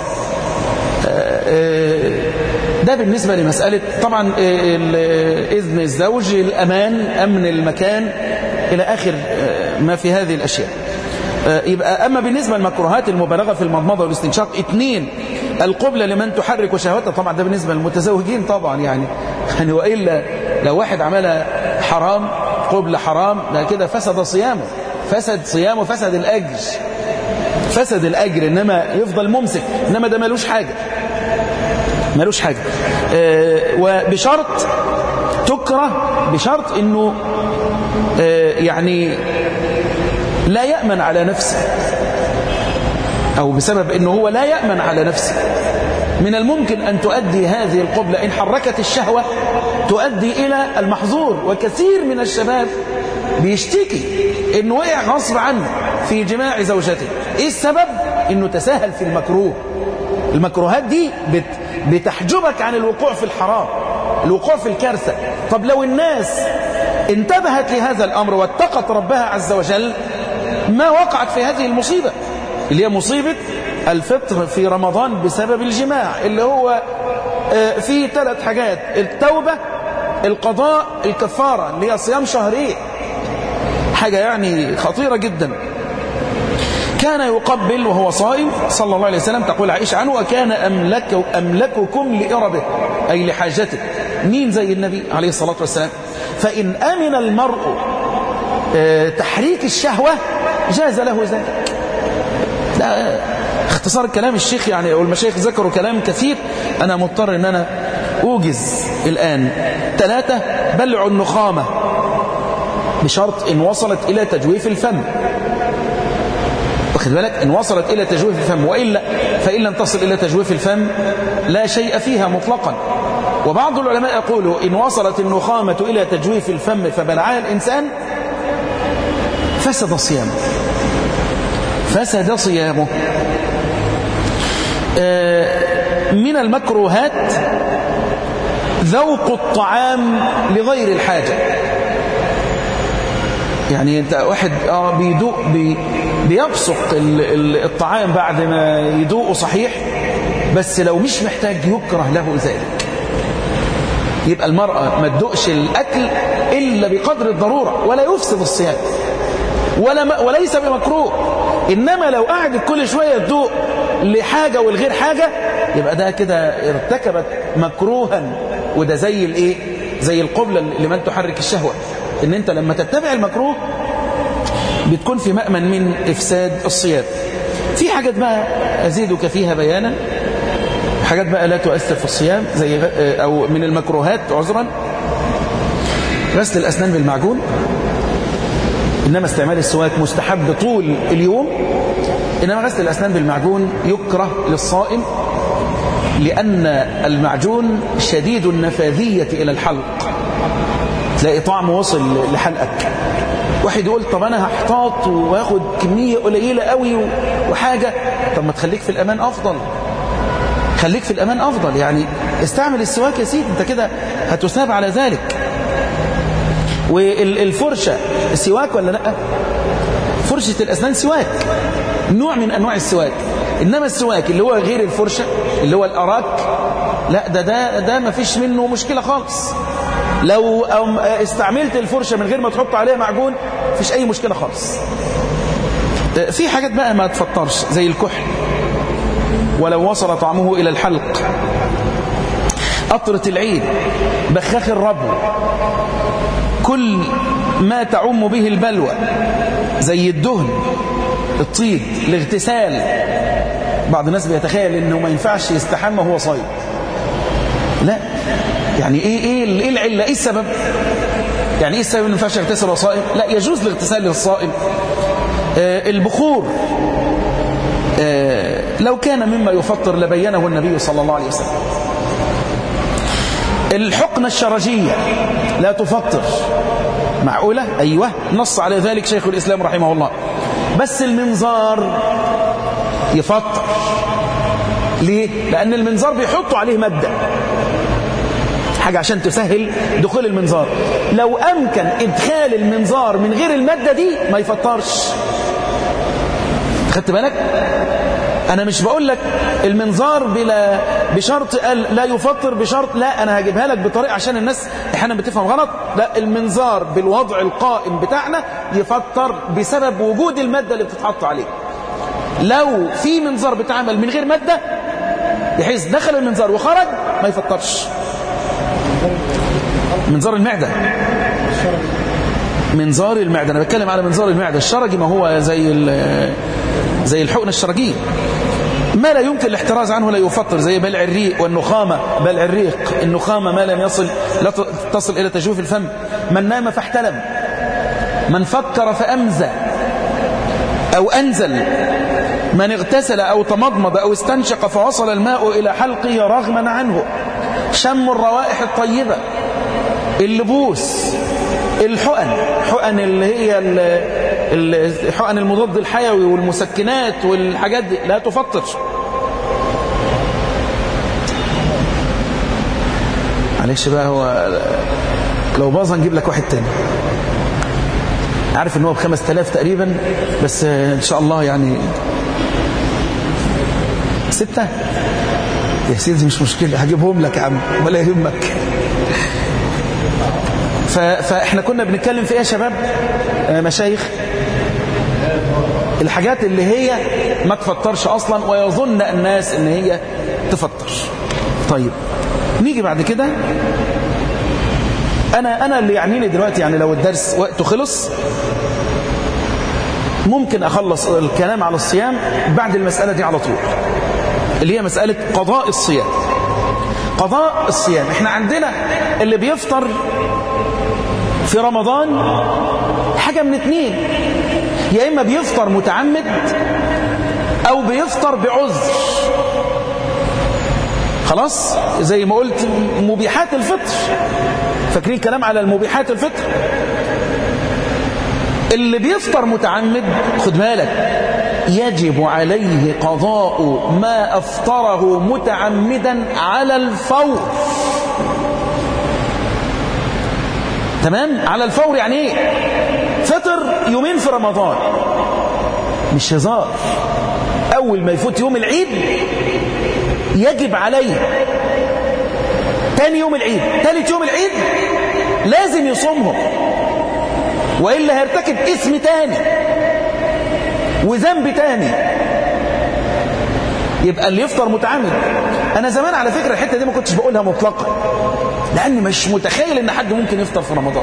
ده بالنسبه لمساله طبعا اذن الزوج الامان امن المكان الى اخر ما في هذه الاشياء يبقى اما بالنسبه للمكروهات المبالغه في المضمضه والاستنشاق اثنين القبلة لمن تحرك شهوته طبعا ده بالنسبة للمتزوجين طبعا يعني يعني وإلا لو واحد عملها حرام قبلة حرام ده كده فسد صيامه فسد صيامه فسد الأجر فسد الأجر إنما يفضل ممسك إنما ده ملوش حاجة ملوش حاجة آه وبشرط تكره بشرط إنه آه يعني لا يأمن على نفسه أو بسبب أنه هو لا يأمن على نفسه من الممكن أن تؤدي هذه القبلة إن حركت الشهوة تؤدي إلى المحظور وكثير من الشباب بيشتكي أنه وقع غصب عنه في جماع زوجته إيه السبب؟ أنه تساهل في المكروه المكروهات دي بت بتحجبك عن الوقوع في الحرام الوقوع في الكارثة طب لو الناس انتبهت لهذا الأمر واتقت ربها عز وجل ما وقعت في هذه المصيبة اللي هي مصيبة الفطر في رمضان بسبب الجماع اللي هو في ثلاث حاجات التوبة القضاء الكفارة اللي هي صيام شهرين حاجة يعني خطيرة جدا كان يقبل وهو صائم صلى الله عليه وسلم تقول عائشة عنه وكان أملك أملككم لإربه أي لحاجته مين زي النبي عليه الصلاة والسلام فإن أمن المرء تحريك الشهوة جاز له ذلك لا اختصار كلام الشيخ يعني والمشايخ ذكروا كلام كثير أنا مضطر أن أنا أوجز الآن ثلاثة بلع النخامة بشرط إن وصلت إلى تجويف الفم واخد بالك إن وصلت إلى تجويف الفم وإلا فإن لم تصل إلى تجويف الفم لا شيء فيها مطلقا وبعض العلماء يقولوا إن وصلت النخامة إلى تجويف الفم فبلعها الإنسان فسد صيامه فسد صيامه من المكروهات ذوق الطعام لغير الحاجة يعني انت واحد اه بيدوق بي بيبصق الطعام بعد ما يدوقه صحيح بس لو مش محتاج يكره له ذلك يبقى المرأة ما تدوقش الأكل إلا بقدر الضرورة ولا يفسد الصيام ولا وليس بمكروه إنما لو قعدت كل شوية تدوق لحاجة والغير حاجة يبقى ده كده ارتكبت مكروها وده زي الايه زي القبلة لمن تحرك الشهوة ان انت لما تتبع المكروه بتكون في مأمن من إفساد الصيام في حاجات بقى أزيدك فيها بيانا حاجات بقى لا تؤثر في الصيام زي أو من المكروهات عذرا غسل الأسنان بالمعجون إنما استعمال السواك مستحب طول اليوم إنما غسل الأسنان بالمعجون يكره للصائم لأن المعجون شديد النفاذية إلى الحلق تلاقي طعم وصل لحلقك واحد يقول طب أنا هحتاط وهاخد كمية قليلة قوي وحاجة طب ما تخليك في الأمان أفضل خليك في الأمان أفضل يعني استعمل السواك يا سيدي أنت كده هتثاب على ذلك والفرشة سواك ولا لا فرشة الأسنان سواك نوع من أنواع السواك إنما السواك اللي هو غير الفرشة اللي هو الأراك لا ده ده ده ما فيش منه مشكلة خالص لو استعملت الفرشة من غير ما تحط عليها معجون فيش أي مشكلة خالص في حاجات بقى ما تفطرش زي الكحل ولو وصل طعمه إلى الحلق قطرة العيد بخاخ الربو كل ما تعم به البلوى زي الدهن الطيب الاغتسال بعض الناس بيتخيل انه ما ينفعش يستحمى وهو صايم لا يعني ايه ايه ايه العله ايه السبب يعني ايه السبب انه ما ينفعش يغتسل وهو صائم لا يجوز الاغتسال للصائم آه البخور آه لو كان مما يفطر لبينه النبي صلى الله عليه وسلم الحقنة الشرجية لا تفطر معقولة أيوة نص على ذلك شيخ الإسلام رحمه الله بس المنظار يفطر ليه؟ لأن المنظار بيحطوا عليه مادة حاجة عشان تسهل دخول المنظار لو أمكن إدخال المنظار من غير المادة دي ما يفطرش خدت بالك؟ أنا مش بقول لك المنظار بلا بشرط لا يفطر بشرط لا أنا هجيبها لك بطريقة عشان الناس احيانا بتفهم غلط لا المنظار بالوضع القائم بتاعنا يفطر بسبب وجود المادة اللي بتتحط عليه لو في منظار بتعمل من غير مادة بحيث دخل المنظار وخرج ما يفطرش منظار المعدة منظار المعدة أنا بتكلم على منظار المعدة الشرجي ما هو زي زي الحقنة الشرجية ما لا يمكن الاحتراز عنه لا يفطر زي بلع الريق والنخامة بلع الريق النخامة ما لم يصل لا تصل إلى تجويف الفم من نام فاحتلم من فكر فأمزى أو أنزل من اغتسل أو تمضمض أو استنشق فوصل الماء إلى حلقه رغما عنه شم الروائح الطيبة اللبوس الحقن حقن اللي هي الحقن المضاد الحيوي والمسكنات والحاجات دي لا تفطر معلش بقى هو لو باظ نجيب لك واحد تاني عارف ان هو بخمس تلاف تقريبا بس ان شاء الله يعني ستة يا سيدي مش مشكلة هجيبهم لك يا عم ولا يهمك فاحنا كنا بنتكلم في ايه يا شباب مشايخ الحاجات اللي هي ما تفطرش اصلا ويظن الناس ان هي تفطر طيب نيجي بعد كده انا انا اللي يعنيني دلوقتي يعني لو الدرس وقته خلص ممكن اخلص الكلام على الصيام بعد المسألة دي على طول اللي هي مسألة قضاء الصيام قضاء الصيام احنا عندنا اللي بيفطر في رمضان حاجة من اتنين يا إما بيفطر متعمد أو بيفطر بعذر خلاص زي ما قلت مبيحات الفطر فاكرين كلام على المبيحات الفطر اللي بيفطر متعمد خد بالك يجب عليه قضاء ما أفطره متعمدا على الفور تمام على الفور يعني ايه فطر يومين في رمضان مش هزار أول ما يفوت يوم العيد يجب عليه تاني يوم العيد تالت يوم العيد لازم يصومهم وإلا هيرتكب اسم تاني وذنب تاني يبقى اللي يفطر متعمد أنا زمان على فكرة الحتة دي ما كنتش بقولها مطلقا لأني مش متخيل إن حد ممكن يفطر في رمضان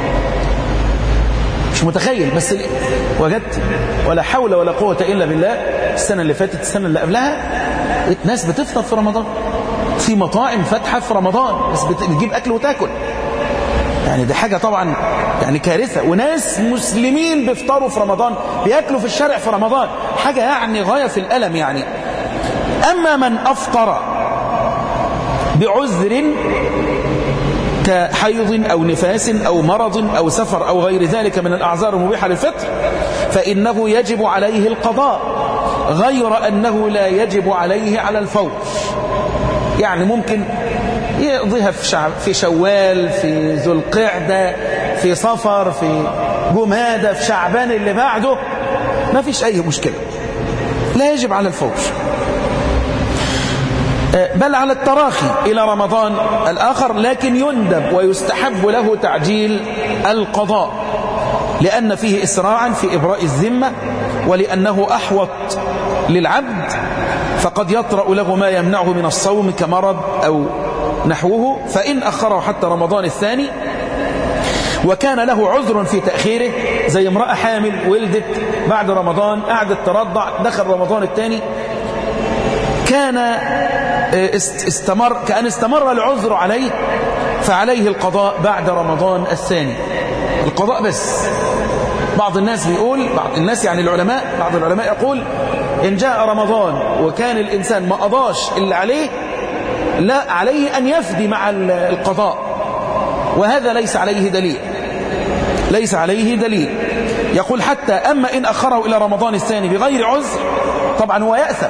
مش متخيل بس وجدت ولا حول ولا قوة إلا بالله السنة اللي فاتت السنة اللي قبلها ناس بتفطر في رمضان في مطاعم فاتحة في رمضان بس بتجيب أكل وتاكل يعني دي حاجة طبعا يعني كارثة وناس مسلمين بيفطروا في رمضان بياكلوا في الشارع في رمضان حاجة يعني غاية في الألم يعني أما من أفطر بعذر كحيض أو نفاس أو مرض أو سفر أو غير ذلك من الأعذار المبيحة للفطر فإنه يجب عليه القضاء غير أنه لا يجب عليه على الفور يعني ممكن يقضيها في, شعب في شوال في ذو القعدة في صفر في جمادة في شعبان اللي بعده ما فيش أي مشكلة لا يجب على الفور بل على التراخي إلى رمضان الآخر لكن يندب ويستحب له تعجيل القضاء لأن فيه إسراعا في إبراء الذمة ولأنه أحوط للعبد فقد يطرأ له ما يمنعه من الصوم كمرض أو نحوه فإن أخره حتى رمضان الثاني وكان له عذر في تأخيره زي امرأة حامل ولدت بعد رمضان قعدت ترضع دخل رمضان الثاني كان استمر كأن استمر العذر عليه فعليه القضاء بعد رمضان الثاني القضاء بس بعض الناس بيقول بعض الناس يعني العلماء بعض العلماء يقول إن جاء رمضان وكان الإنسان ما قضاش اللي عليه لا عليه أن يفدي مع القضاء وهذا ليس عليه دليل ليس عليه دليل يقول حتى أما إن أخره إلى رمضان الثاني بغير عذر طبعا هو يأثم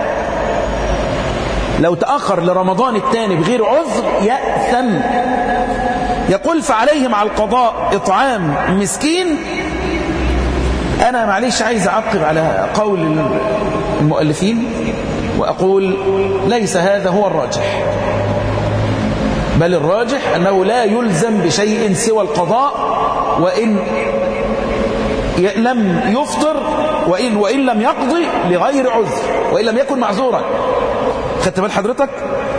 لو تأخر لرمضان الثاني بغير عذر يأثم يقول فعليه مع القضاء إطعام مسكين أنا معليش عايز أعقب على قول المؤلفين وأقول ليس هذا هو الراجح بل الراجح أنه لا يلزم بشيء سوى القضاء وإن لم يفطر وإن, وإن لم يقضي لغير عذر وإن لم يكن معذورا خدت بال حضرتك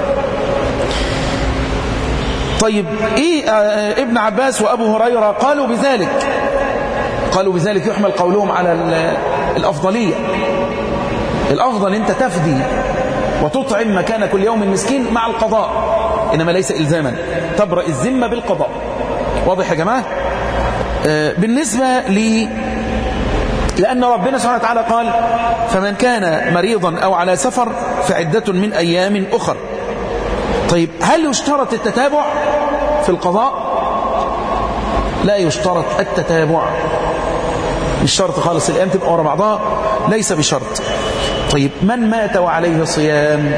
طيب إيه آه ابن عباس وأبو هريرة قالوا بذلك قالوا بذلك يحمل قولهم على الأفضلية الأفضل أنت تفدي وتطعم مكان كل يوم مسكين مع القضاء إنما ليس إلزاما تبرأ الذمة بالقضاء واضح يا جماعة آه بالنسبة لي لأن ربنا سبحانه وتعالى قال فمن كان مريضا أو على سفر فعدة من أيام أخر طيب هل يشترط التتابع في القضاء لا يشترط التتابع مش شرط خالص الأيام تبقى ورا بعضها ليس بشرط طيب من مات وعليه صيام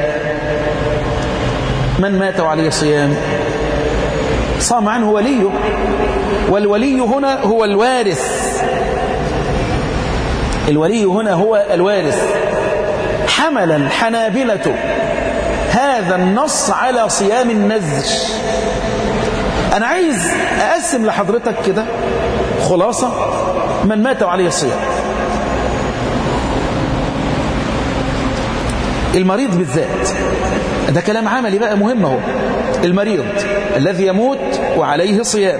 من مات وعليه صيام صام عنه وليه والولي هنا هو الوارث الولي هنا هو الوارث حمل الحنابلة هذا النص على صيام النذر أنا عايز أقسم لحضرتك كده خلاصة من مات عليه الصيام المريض بالذات ده كلام عملي بقى مهم اهو المريض الذي يموت وعليه صيام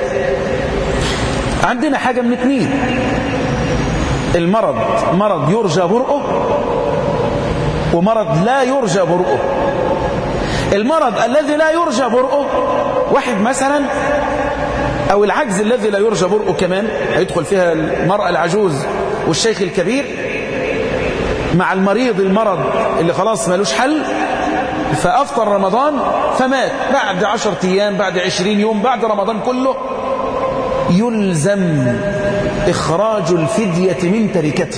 عندنا حاجة من اتنين المرض مرض يرجى برؤه ومرض لا يرجى برؤه المرض الذي لا يرجى برؤه واحد مثلا أو العجز الذي لا يرجى برؤه كمان هيدخل فيها المرأة العجوز والشيخ الكبير مع المريض المرض اللي خلاص ملوش حل فأفطر رمضان فمات بعد عشرة أيام بعد عشرين يوم بعد رمضان كله يلزم إخراج الفدية من تركته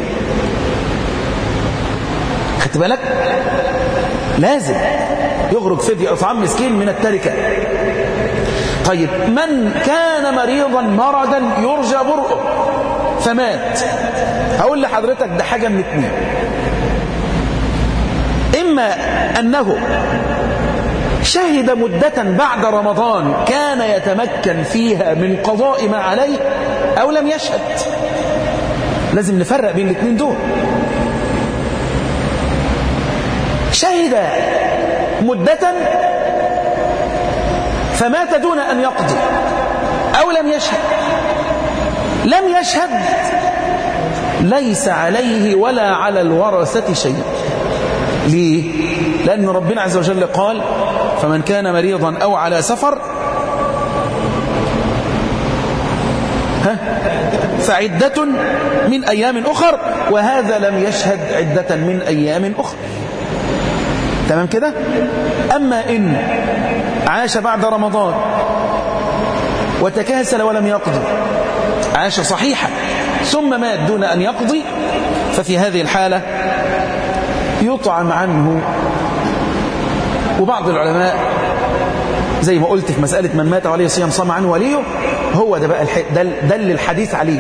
خدت بالك لازم يخرج فدية إطعام مسكين من التركة طيب من كان مريضا مرضا يرجى برؤه فمات هقول لحضرتك ده حاجة من اتنين إما أنه شهد مدة بعد رمضان كان يتمكن فيها من قضاء ما عليه أو لم يشهد لازم نفرق بين الاثنين دول شهد مدة فمات دون أن يقضي أو لم يشهد لم يشهد ليس عليه ولا على الورثة شيء ليه؟ لأن ربنا عز وجل قال فمن كان مريضا أو على سفر ها فعدة من أيام أخر وهذا لم يشهد عدة من أيام أخر تمام كده أما إن عاش بعد رمضان وتكاسل ولم يقضي عاش صحيحا ثم مات دون أن يقضي ففي هذه الحالة يطعم عنه وبعض العلماء زي ما قلت في مسألة من مات عليه صيام صام عنه وليه هو ده بقى الح... ده, ده اللي الحديث عليه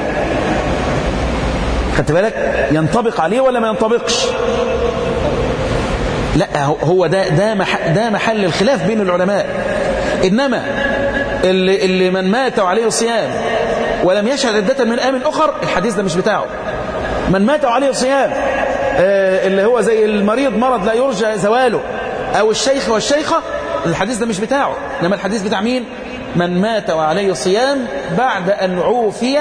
خدت بالك ينطبق عليه ولا ما ينطبقش لا هو ده ده مح... ده محل الخلاف بين العلماء انما اللي, اللي من مات عليه صيام ولم يشهد عدة من ايام اخر الحديث ده مش بتاعه من مات عليه صيام آه اللي هو زي المريض مرض لا يرجى زواله او الشيخ والشيخه الحديث ده مش بتاعه انما الحديث بتاع مين من مات وعليه صيام بعد ان عوفي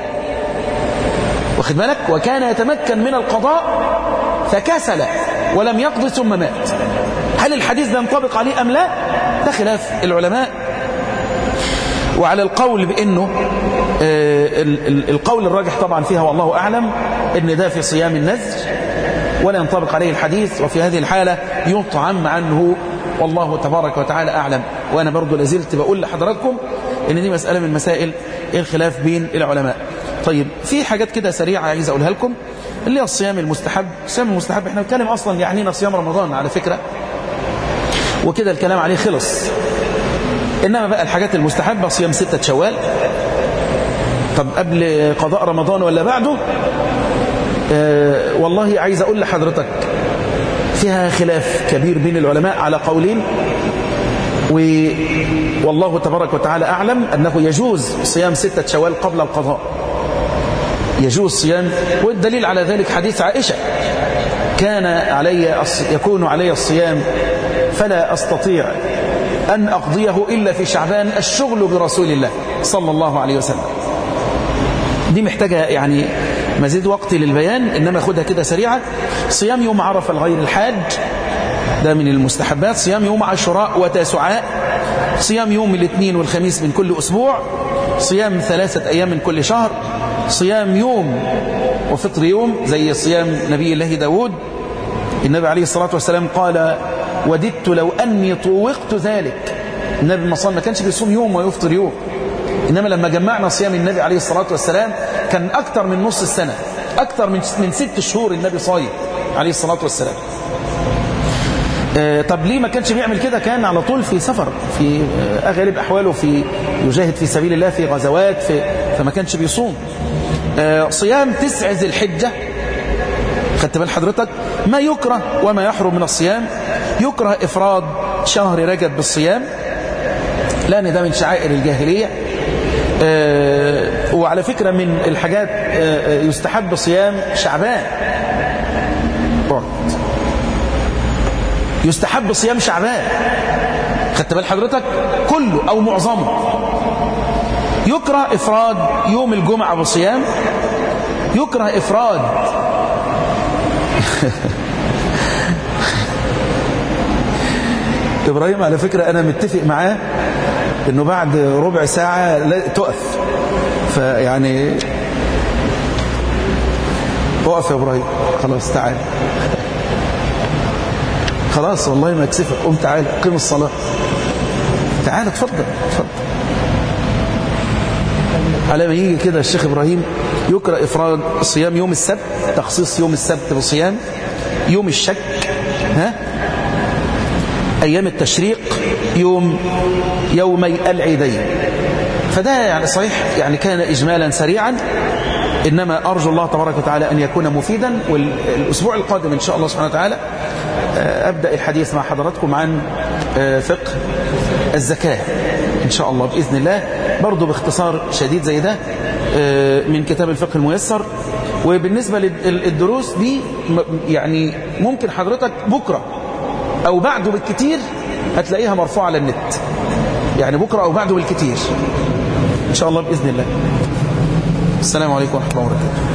واخد بالك وكان يتمكن من القضاء فكسل ولم يقضي ثم مات هل الحديث ده ينطبق عليه أم لا ده خلاف العلماء وعلى القول بأنه القول الراجح طبعا فيها والله أعلم أن ده في صيام النذر ولا ينطبق عليه الحديث وفي هذه الحالة يطعم عنه والله تبارك وتعالى أعلم وأنا برضو لازلت بقول لحضراتكم أن دي مسألة من مسائل الخلاف بين العلماء طيب في حاجات كده سريعة عايز أقولها لكم اللي هي الصيام المستحب الصيام المستحب احنا بنتكلم أصلا يعنينا صيام رمضان على فكرة وكده الكلام عليه خلص إنما بقى الحاجات المستحبة صيام ستة شوال طب قبل قضاء رمضان ولا بعده آه والله عايز أقول لحضرتك فيها خلاف كبير بين العلماء على قولين والله تبارك وتعالى أعلم أنه يجوز صيام ستة شوال قبل القضاء يجوز صيام والدليل على ذلك حديث عائشة كان علي يكون علي الصيام فلا أستطيع أن أقضيه إلا في شعبان الشغل برسول الله صلى الله عليه وسلم دي محتاجة يعني مزيد وقت للبيان إنما أخدها كده سريعة صيام يوم عرفة الغير الحاج ده من المستحبات صيام يوم عاشوراء وتاسعاء صيام يوم الاثنين والخميس من كل أسبوع صيام ثلاثة أيام من كل شهر صيام يوم وفطر يوم زي صيام نبي الله داود النبي عليه الصلاة والسلام قال وددت لو أني طوقت ذلك النبي ما صام ما كانش بيصوم يوم ويفطر يوم إنما لما جمعنا صيام النبي عليه الصلاة والسلام كان أكثر من نص السنة أكثر من من ست شهور النبي صايم عليه الصلاة والسلام آه طب ليه ما كانش بيعمل كده كان على طول في سفر في آه أغلب أحواله في يجاهد في سبيل الله في غزوات في فما كانش بيصوم آه صيام تسع ذي الحجة خدت بال حضرتك ما يكره وما يحرم من الصيام يكره إفراد شهر رجب بالصيام لأن ده من شعائر الجاهلية آه وعلى فكرة من الحاجات آه يستحب صيام شعبان يستحب صيام شعبان خدت بال حضرتك كله أو معظمه يكره إفراد يوم الجمعة بصيام يكره إفراد إبراهيم على فكرة أنا متفق معاه إنه بعد ربع ساعة لا تقف فيعني اقف يا إبراهيم خلاص تعال خلاص والله ما اكسفك قوم تعال قيم الصلاة تعال اتفضل اتفضل على ما يجي كده الشيخ إبراهيم يكره إفراد صيام يوم السبت تخصيص يوم السبت بصيام يوم الشك ها أيام التشريق يوم يومي العيدين فده يعني صحيح يعني كان إجمالا سريعا إنما أرجو الله تبارك وتعالى أن يكون مفيدا والأسبوع القادم إن شاء الله سبحانه وتعالى أبدأ الحديث مع حضراتكم عن فقه الزكاة إن شاء الله بإذن الله برضو باختصار شديد زي ده من كتاب الفقه الميسر وبالنسبة للدروس دي يعني ممكن حضرتك بكرة أو بعده بالكتير هتلاقيها مرفوعة على النت يعني بكرة أو بعده بالكتير إن شاء الله بإذن الله السلام عليكم ورحمة الله وبركاته